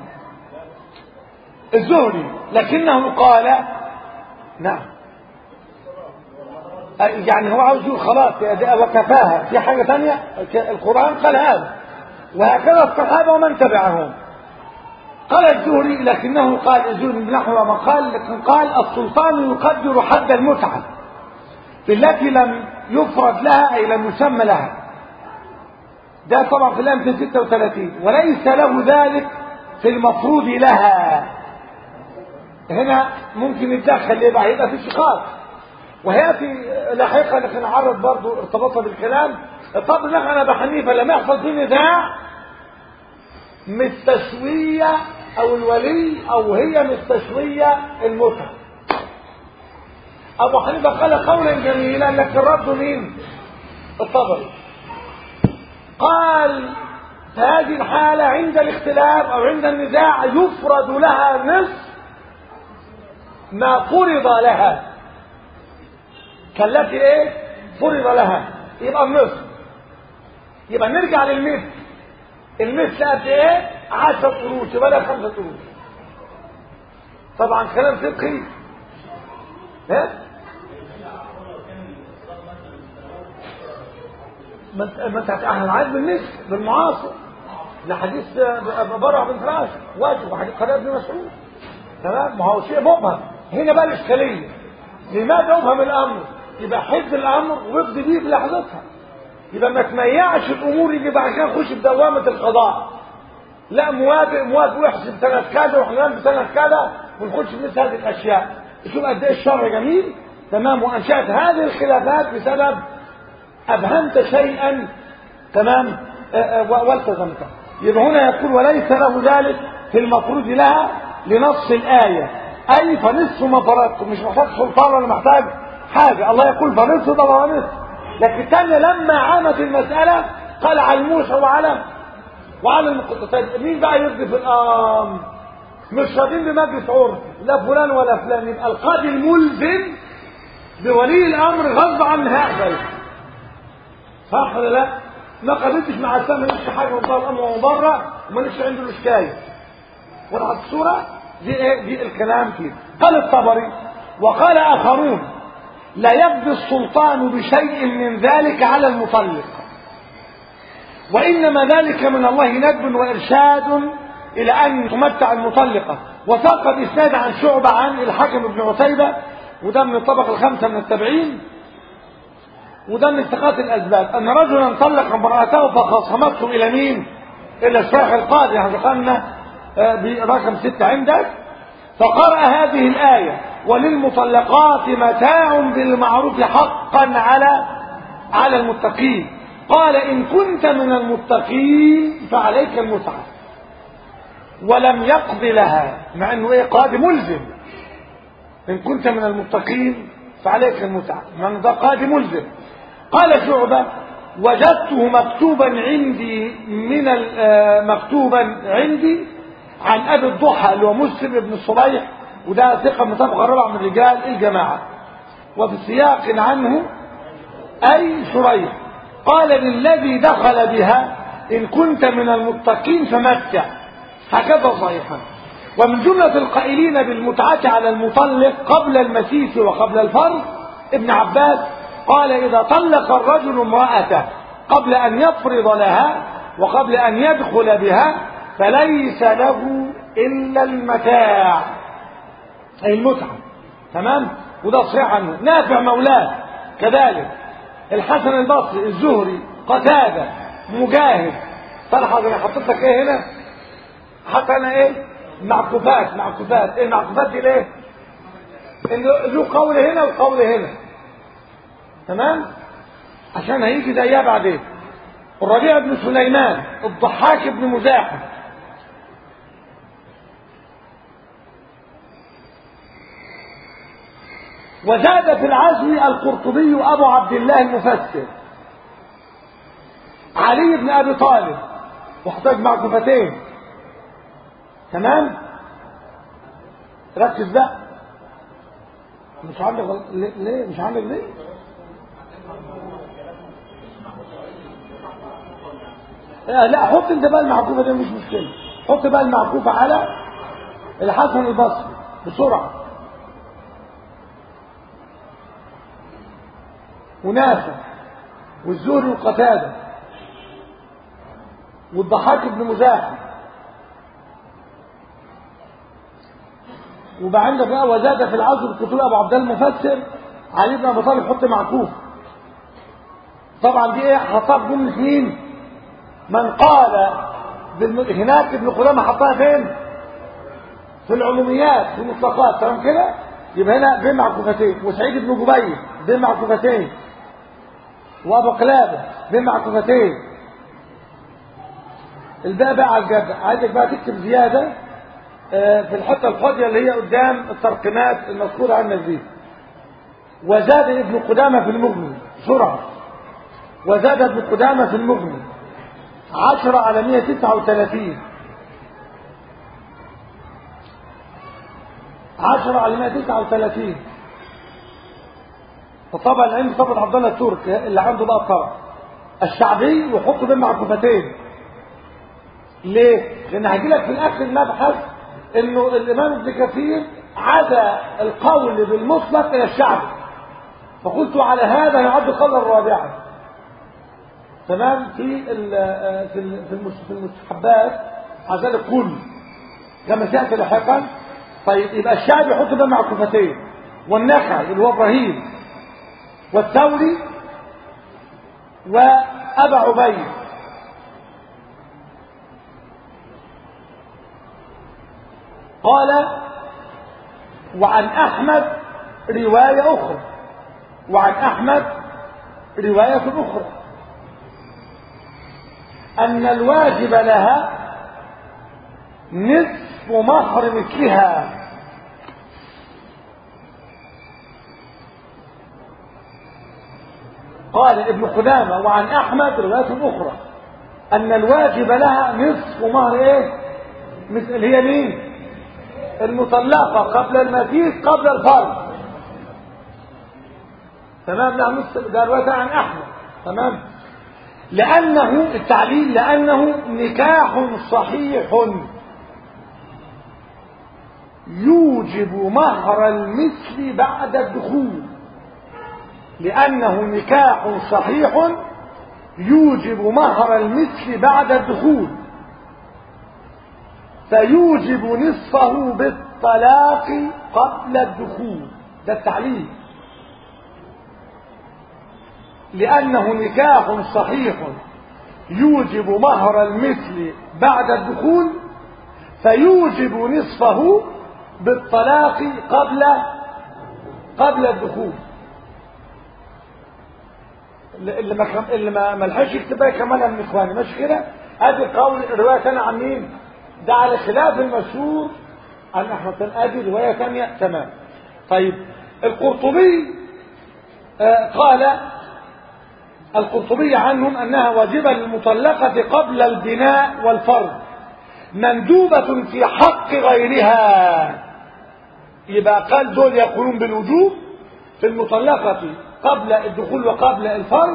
Speaker 1: الزهري لكنه قال نعم يعني هو عاوز يقول خلاص وكفاها في حاجة ثانية القرآن قال هذا وهكذا الصحابة ومن تبعهم قال الزهري لكنه قال الزهري بنحو ما قال لكن قال السلطان يقدر حد المتعة التي لم يفرض لها أي لم يسمى لها ده طبعا في الآن 36 وليس له ذلك في المفروض لها هنا ممكن يتدخل يبقى هيبقى في شقاق وهياتي لاحقا لكن نعرض برضه ارتباطها بالكلام طب انا ابو حنيفه لما يحصل فيه نزاع مستشويه او الولي او هي مستشويه المتعه ابو حنيفه قال قولا جميلا لكن رد مين الطبري قال في هذه الحالة عند الاختلاف أو عند النزاع يفرض لها نصف ما فرض لها كالتي ايه فرض لها يبقى النصف يبقى نرجع للمثل المثل قد ايه عشر قروش يبقى لها خمسة قروش طبعا كلام فقهي ها ما انت احنا عايز بالنسبه بالمعاصر لحديث برع بن فراش واجب وحديث قناه بن مسعود تمام ما هو شيء مبهم هنا بقى الاشكاليه لماذا يفهم الامر يبقى حد الامر ويقضي بيه في لحظتها يبقى ما تميعش الامور يجي بعد كده نخش في دوامه القضاء لا موافق موافق ويحسب سنه كذا وحلال بسنه كذا ونخش في مثل هذه الاشياء شوف قد ايه الشرع جميل تمام وانشات هذه الخلافات بسبب أبهمت شيئا تمام والتزمته يبقى هنا يقول وليس له ذلك في المفروض لها لنص الآية أي فنصف ما فرضت مش محتاج سلطان ولا محتاج حاجة الله يقول فنصف ده ونصف لكن الثانية لما عامت المسألة قال على موسى وعلى وعلى المقدسات مين بقى يرضي في الأمر مش راضين بمجلس عرف لا فلان ولا فلان يبقى القاضي الملزم بولي الأمر غصب عن هذا صح ولا لا ما قابلتش مع السلام مالكش حاجه من بره الامر من بره ومالكش عنده الاشكال وضعت الصوره دي ايه دي الكلام فيه قال الطبري وقال اخرون لا يقضي السلطان بشيء من ذلك على المطلق وانما ذلك من الله ندب وارشاد الى ان تمتع المطلقه وساق الاسناد عن شعبه عن الحكم بن عتيبه وده من الطبقه الخامسه من التابعين وده من اتخاذ الاسباب ان رجلا طلق امراته فخصمته الى مين الى الشيخ القاضي ذكرنا برقم ستة عندك فقرأ هذه الآية وللمطلقات متاع بالمعروف حقا على على المتقين قال إن كنت من المتقين فعليك المتعة ولم يقض لها مع انه ايه قاضي ملزم ان كنت من المتقين فعليك المتعة مع انه ده قاضي ملزم قال شعبة وجدته مكتوبا عندي من مكتوبا عندي عن ابي الضحى اللي هو مسلم ابن الصبيح وده ثقة متابقة رابع من رجال الجماعة وفي سياق عنه أي شريح قال للذي دخل بها إن كنت من المتقين فمتع هكذا صحيحا ومن جملة القائلين بالمتعة على المطلق قبل المسيس وقبل الفرض ابن عباس قال إذا طلق الرجل امرأته قبل أن يفرض لها وقبل أن يدخل بها فليس له إلا المتاع أي المتعة تمام وده صحيح عنه نافع مولاه كذلك الحسن البصري الزهري قتادة مجاهد تلحظ انا حطيت لك ايه هنا حتى انا ايه معكوفات معكوفات ايه المعكوفات دي ليه ان له قول هنا وقول هنا تمام عشان هيجي زيها بعدين الربيع بن سليمان الضحاك بن مزاحم وزاد في العزم القرطبي أبو عبد الله المفسر علي بن أبي طالب واحتاج معكوفتين تمام ركز بقى مش عندك غل... ليه؟ ليه مش عندك ليه آه لا حط انت بقى المعكوفه دي مش مشكله حط بقى المعكوفه على الحسن البصري بسرعه ونافع والزهري وقتاده والضحاك بن مزاحم وبقى عندك بقى وزاد في العصر الكتب ابو عبد الله المفسر علي بن ابي طالب حط معكوف طبعا دي ايه حطها في جمله مين من قال بالم... هناك ابن قدامه حطها فين في العموميات في المطلقات تمام كده يبقى هنا بين معكوفتين وسعيد بن جبير بين معكوفتين وابو قلابه بين معكوفتين الباقي بقى على الجد عايزك بقى تكتب زياده في الحته الفاضيه اللي هي قدام الترقيمات المذكوره عنك دي وزاد ابن قدامه في المغني بسرعه وزاد ابن قدامه في المغني 10 على 139 10 على 139 وطبعا العلم طبعا عبد الله الترك اللي عنده بقى الطبع الشعبي ويحط بين معكوفتين ليه؟ لان هيجي لك في الاخر المبحث انه الامام ابن كثير عدا القول بالمطلق الى الشعب فقلت على هذا يعد قولا رابعا تمام في في في المستحبات عشان الكل كما سياتي لاحقا طيب يبقى الشعب يحط ده مع كفتين والنخعي اللي هو ابراهيم والثوري وابا عبيد قال وعن احمد روايه اخرى وعن احمد روايه اخرى ان الواجب لها نصف مهر مثلها قال ابن قدامه وعن احمد روايه اخرى ان الواجب لها نصف مهر ايه مثل هي مين المطلقة قبل المسيس قبل الفرض تمام لا نص ده رواية عن أحمد تمام لأنه التعليل لأنه نكاح صحيح يوجب مهر المثل بعد الدخول لأنه نكاح صحيح يوجب مهر المثل بعد الدخول فيوجب نصفه بالطلاق قبل الدخول ده التعليل لأنه نكاح صحيح يوجب مهر المثل بعد الدخول فيوجب نصفه بالطلاق قبل قبل الدخول اللي ما اللي ما ملحقش يكتبها كمان من اخواني ماشي كده ادي قول الروايه انا عن مين ده على خلاف المشهور عن احمد بن ادي روايه ثانيه تمام طيب القرطبي آه قال القرطبي عنهم انها واجبه للمطلقه قبل البناء والفرض مندوبه في حق غيرها يبقى قال دول يقولون بالوجوب في المطلقه قبل الدخول وقبل الفرض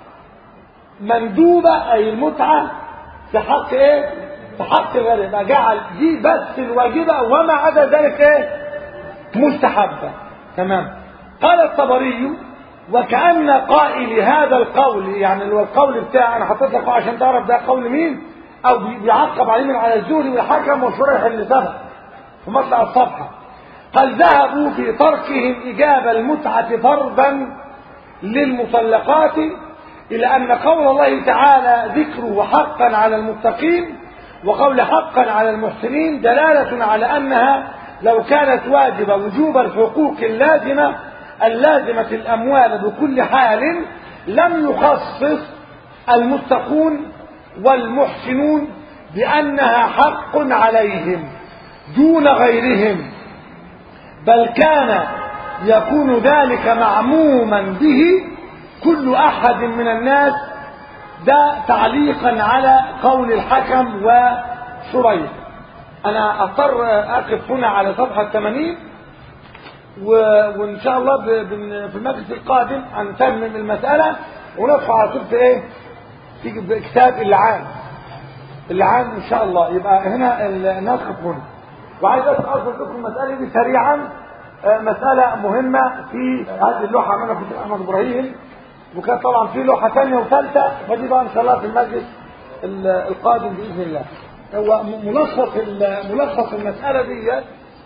Speaker 1: مندوبه اي المتعه في حق ايه في حق غيرها يبقى جعل دي بس الواجبه وما عدا ذلك ايه مستحبه تمام قال الطبري وكأن قائل هذا القول يعني اللي هو القول بتاع انا حطيت لك عشان تعرف ده قول مين او بيعقب عليه من على الزهري والحكم وشرح اللي سبق في مطلع الصفحه قال ذهبوا في تركهم إجابة المتعة فرضا للمطلقات إلى أن قول الله تعالى ذكره حقا على المتقين وقول حقا على المحسنين دلالة على أنها لو كانت واجبة وجوب الحقوق اللازمة اللازمة الأموال بكل حال لم يخصص المتقون والمحسنون بأنها حق عليهم دون غيرهم بل كان يكون ذلك معموما به كل أحد من الناس ده تعليقا على قول الحكم وشريح أنا أضطر أقف هنا على صفحة 80 و... وإن شاء الله ب... ب... في المجلس القادم هنتمم المسألة وندخل على طول في إيه؟ تيجي بكتاب اللعان اللعان إن شاء الله يبقى هنا نقف هنا وعايز بس أذكر لكم المسألة دي سريعا مسألة مهمة في هذه اللوحة عملها في أحمد إبراهيم وكان طبعا في لوحة ثانية وثالثة فدي بقى إن شاء الله في المجلس القادم بإذن الله هو ملخص ملخص المسألة دي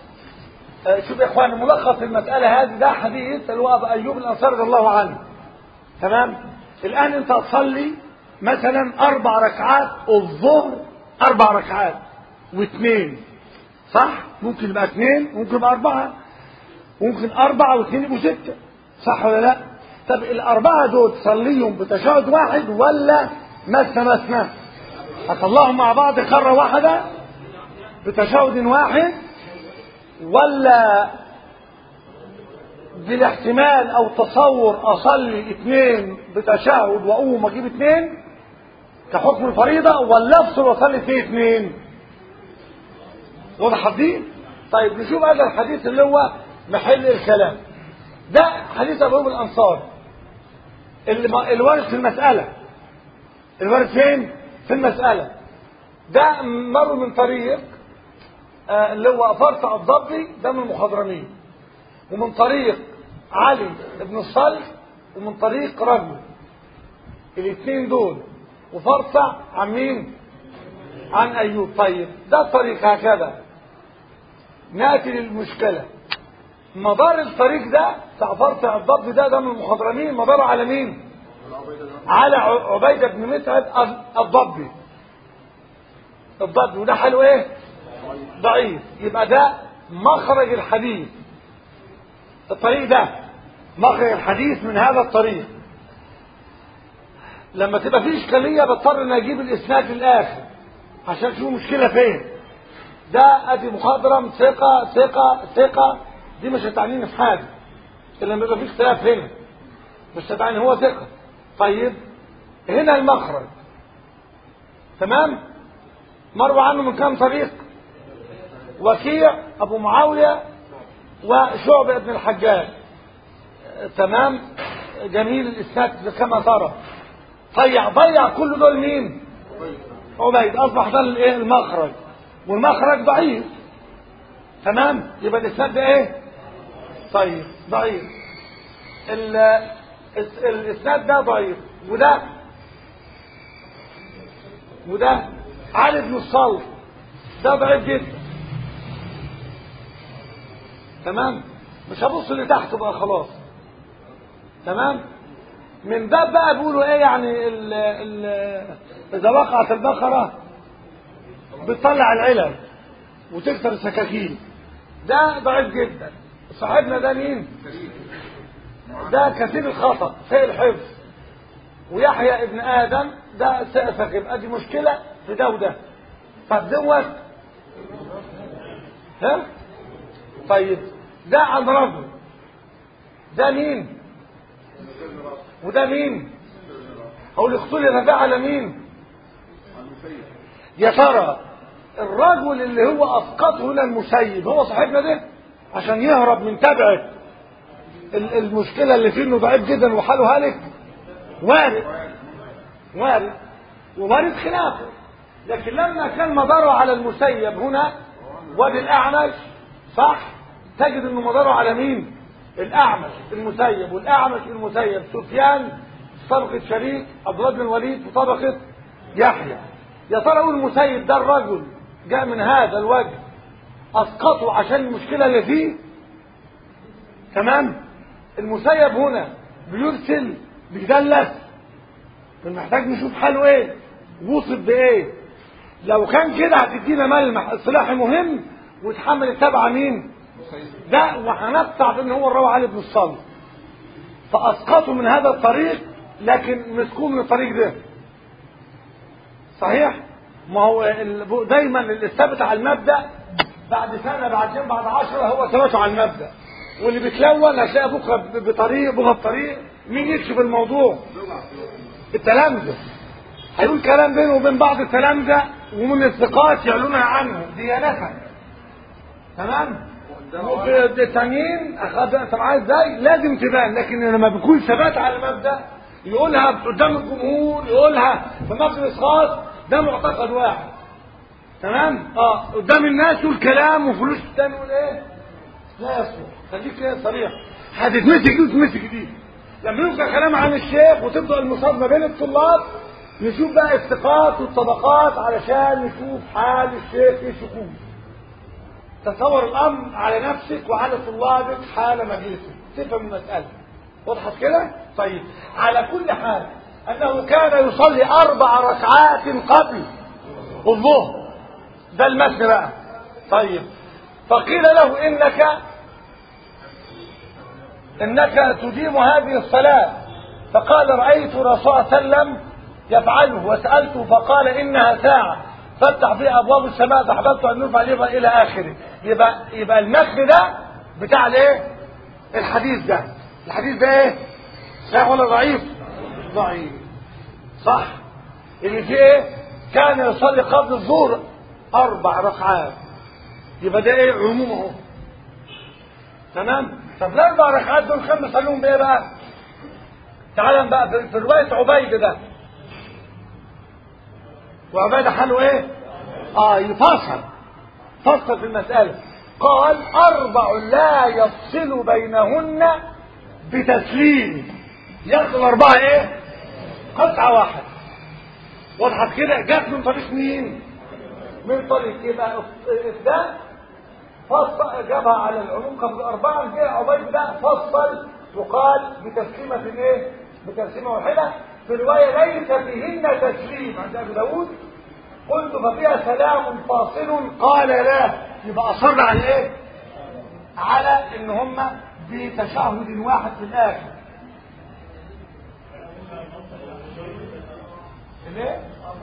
Speaker 1: شوف يا إخوان ملخص المسألة هذه ده حديث اللي هو أبو أيوب الأنصاري رضي الله عنه تمام الآن أنت تصلي مثلا أربع ركعات الظهر أربع ركعات واثنين صح ممكن يبقى اثنين ممكن يبقى أربعة ممكن أربعة واثنين يبقوا ستة صح ولا لا طب الأربعة دول تصليهم بتشهد واحد ولا مثنى مثنى هطلعهم مع بعض قارة واحدة بتشهد واحد ولا بالاحتمال او تصور اصلي اثنين بتشهد واقوم اجيب اثنين كحكم الفريضة ولا افصل واصلي فيه اثنين واضح دي طيب نشوف هذا الحديث اللي هو محل الكلام ده حديث ابو ايوب الانصار اللي الوارد في المسألة الوارد فين في المسألة ده مر من طريق آه اللي هو فرطع الضبي ده من المخضرمين ومن طريق علي بن الصلح ومن طريق رجل الاثنين دول وفرطع عن مين عن ايوب طيب ده الطريق هكذا ناتي للمشكله مدار الطريق ده بتاع فرطع الضب ده ده من المخضرمين مداره على مين على عبيده بن متعب الضبي الضبي وده حاله ايه ضعيف يبقى ده مخرج الحديث الطريق ده مخرج الحديث من هذا الطريق لما تبقى في اشكاليه بضطر ان اجيب الاسناد للاخر عشان اشوف المشكله فين ده ادي مخضرم ثقه ثقه ثقه دي مش هتعنيني في حاجه الا لما يبقى في اختلاف هنا مش هتعني هو ثقه طيب هنا المخرج تمام مروى عنه من كام طريق وكيع ابو معاويه وشعبة ابن الحجاج تمام جميل الاسناد كما ترى ضيع ضيع كل دول مين عبيد اصبح ده الايه المخرج والمخرج ضعيف تمام يبقى الاسناد ده ايه طيب ضعيف الاسناد ده ضعيف وده وده علي بن الصلت ده ضعيف جدا تمام مش هبص لتحت بقى خلاص تمام من باب بقى بيقولوا ايه يعني ال ال اذا وقعت البقرة بتطلع العلل وتكسر السكاكين ده ضعيف جدا صاحبنا ده مين ده كثير الخطأ سيء الحفظ ويحيى ابن ادم ده سيء ثقيب ادي مشكلة في ده وده طب دوت ها طيب ده عن رجل ده مين وده مين او الاختلف ده على مين يا ترى الرجل اللي هو اسقطه هنا المسيب هو صاحبنا ده عشان يهرب من تبعه ال- المشكله اللي فيه انه ضعيف جدا وحاله هالك وارد وارد ووارد خلافه لكن لما كان مداره على المسيب هنا وادي الاعمش صح تجد انه مداره على مين الاعمش المسيب والاعمش المسيب سفيان طبقه شريك عبد الله بن الوليد في طبقه يحيى يا ترى اقول المسيب ده الرجل جاء من هذا الوجه اسقطه عشان المشكله اللي فيه تمام المسيب هنا بيرسل بيدلس محتاج نشوف حاله ايه وصف بايه لو كان كده هتدينا ملمح اصلاحي مهم وتحمل التبع مين ده وهنقطع بان هو الراوي علي بن الصلت فاسقطوا من هذا الطريق لكن مسكوه من الطريق ده صحيح ما هو ال- دايما اللي ثابت على المبدا بعد سنه بعدين بعد عشرة هو ثبته على المبدا واللي بيتلون هتلاقي بكره ب- بطريق بكره بطريق مين يكشف الموضوع التلامذه هيقول كلام بينه وبين بعض التلامذه ومن الثقات يعلنها عنه ديانه تمام التانيين اخذ انت معايا ازاي لازم تبان لكن لما بيكون ثبات على المبدا يقولها قدام الجمهور يقولها في مجلس خاص ده معتقد واحد تمام اه قدام الناس يقول كلام وفلوس التاني يقول ايه لا يصلح خليك كده صريح هتتمسك دي وتمسك دي لما يبقى كلام عن الشيخ وتبدا المصادمه بين الطلاب نشوف بقى الثقات والطبقات علشان نشوف حال الشيخ ايش يكون تصور الامر على نفسك وعلى طلابك حال مجلسك تفهم المساله وضحت كده طيب على كل حال انه كان يصلي اربع ركعات قبل الظهر ده المتن بقى طيب فقيل له انك انك تديم هذه الصلاه فقال رايت الرسول صلى الله عليه وسلم يفعله وسالته فقال انها ساعه فتح فيها ابواب السماء فاحببت ان نرفع ليبقى الى اخره يبقى يبقى المتن ده بتاع الايه الحديث ده الحديث ده ايه صحيح ولا ضعيف ضعيف صح اللي فيه ايه كان يصلي قبل الظهر اربع ركعات يبقى ده ايه عموم اهو تمام طب الاربع ركعات دول كان بيصليهم بايه بقى تعال بقى في في روايه عبيد ده وعبيد حاله ايه اه يفصل فصل في المساله قال اربع لا يفصل بينهن بتسليم ياخد الاربعه ايه قطعه واحده وضحت كده جت من طريق مين من طريق يبقى ده فصل جابها على العلوم قبل الأربعة جه عبيد ده فصل وقال بتسليمة ايه؟ بتسليمة واحدة في رواية ليس فيهن تسليم عند أبي داود قلت ففيها سلام فاصل قال لا يبقى أصر على ايه؟ على ان هم بتشهد واحد في الآخر ليه؟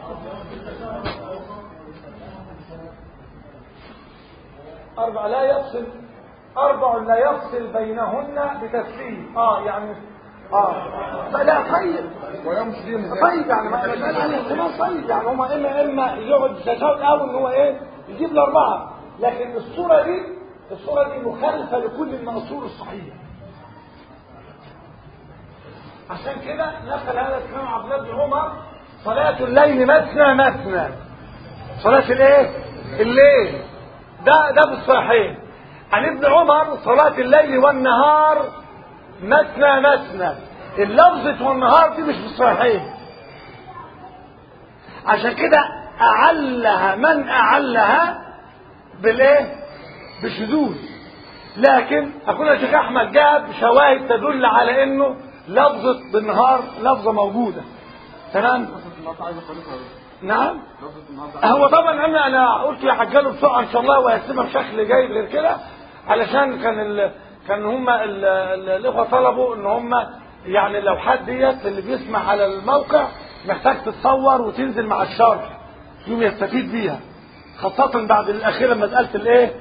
Speaker 1: أربع لا يفصل أربع لا يفصل بينهن بتسليم اه يعني اه لا طيب طيب يعني ما قال عليه احتمال طيب يعني هما اما اما يقعد تشاور او ان هو ايه يجيب الاربعه لكن الصوره دي الصوره دي مخالفه لكل المأثور الصحيح عشان كده نقل هذا الامام عبد الله بن عمر صلاة الليل مثنى مثنى صلاة الايه؟ الليل ده ده في الصحيحين عن ابن عمر صلاة الليل والنهار مثنى مثنى اللفظة والنهار دي مش في الصحيحين عشان كده أعلها من أعلها بالايه؟ بشذوذ لكن أخونا الشيخ أحمد جاب شواهد تدل على إنه لفظة بالنهار لفظة موجودة تمام؟ نعم هو طبعا انا انا قلت يا حجاله بسرعه ان شاء الله وهقسمها بشكل جيد غير كده علشان كان ال... كان هم ال... ال... الاخوه طلبوا ان هم يعني لو حد ديت اللي بيسمع على الموقع محتاج تتصور وتنزل مع الشرح يوم يستفيد بيها خاصة بعد الأخيرة مسألة الإيه؟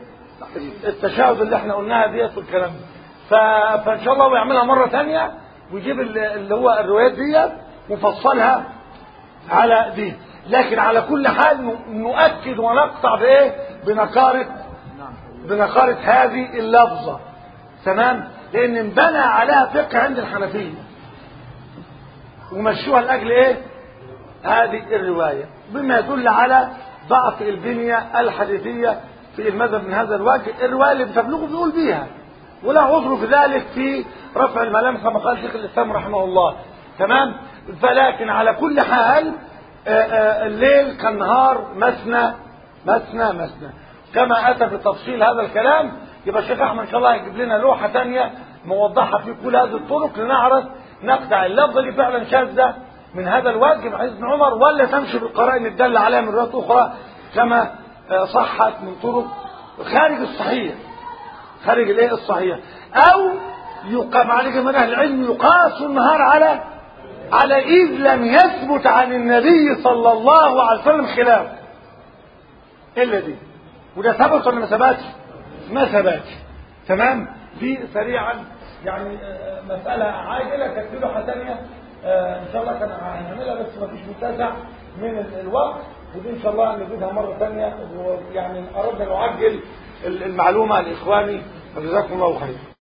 Speaker 1: التشهد اللي احنا قلناها ديت والكلام ده ف- فان شاء الله هو يعملها مره ثانيه ويجيب ال- اللي هو الروايات ديت وفصلها على دي لكن على كل حال ن- نؤكد ونقطع بايه بنكاره بنكاره هذه اللفظه تمام لان انبنى عليها فقه عند الحنفيه ومشوها لاجل ايه هذه الروايه بما يدل على ضعف البنيه الحديثيه في المذهب من هذا الوجه الروايه اللي بتبلغه بيقول بيها ولا عذر في ذلك في رفع الملام كما قال شيخ الاسلام رحمه الله تمام فلكن على كل حال آه، آه، الليل كالنهار مثنى مثنى مثنى كما اتى بتفصيل هذا الكلام يبقى الشيخ احمد ان شاء الله يجيب لنا لوحه ثانيه موضحه في كل هذه الطرق لنعرف نقطع اللفظه دي فعلا شاذه من هذا الوجه بحيث ابن عمر ولا تمشي بالقرائن الداله عليها من روايات اخرى كما آه، صحت من طرق خارج الصحيح خارج الايه الصحيح او يقام عليه من اهل العلم يقاس النهار على على اذ لم يثبت عن النبي صلى الله عليه وسلم خلاف الا دي وده ثبت ولا ما ثبتش ما ثبتش تمام دي سريعا يعني آه، مساله عاجله كانت لوحه ثانيه آه، ان شاء الله كان هنعملها بس ما فيش متسع من ال- الوقت ودي ان شاء الله نجيبها مره ثانيه ويعني اردنا نعجل ال- المعلومه لاخواني فجزاكم الله خير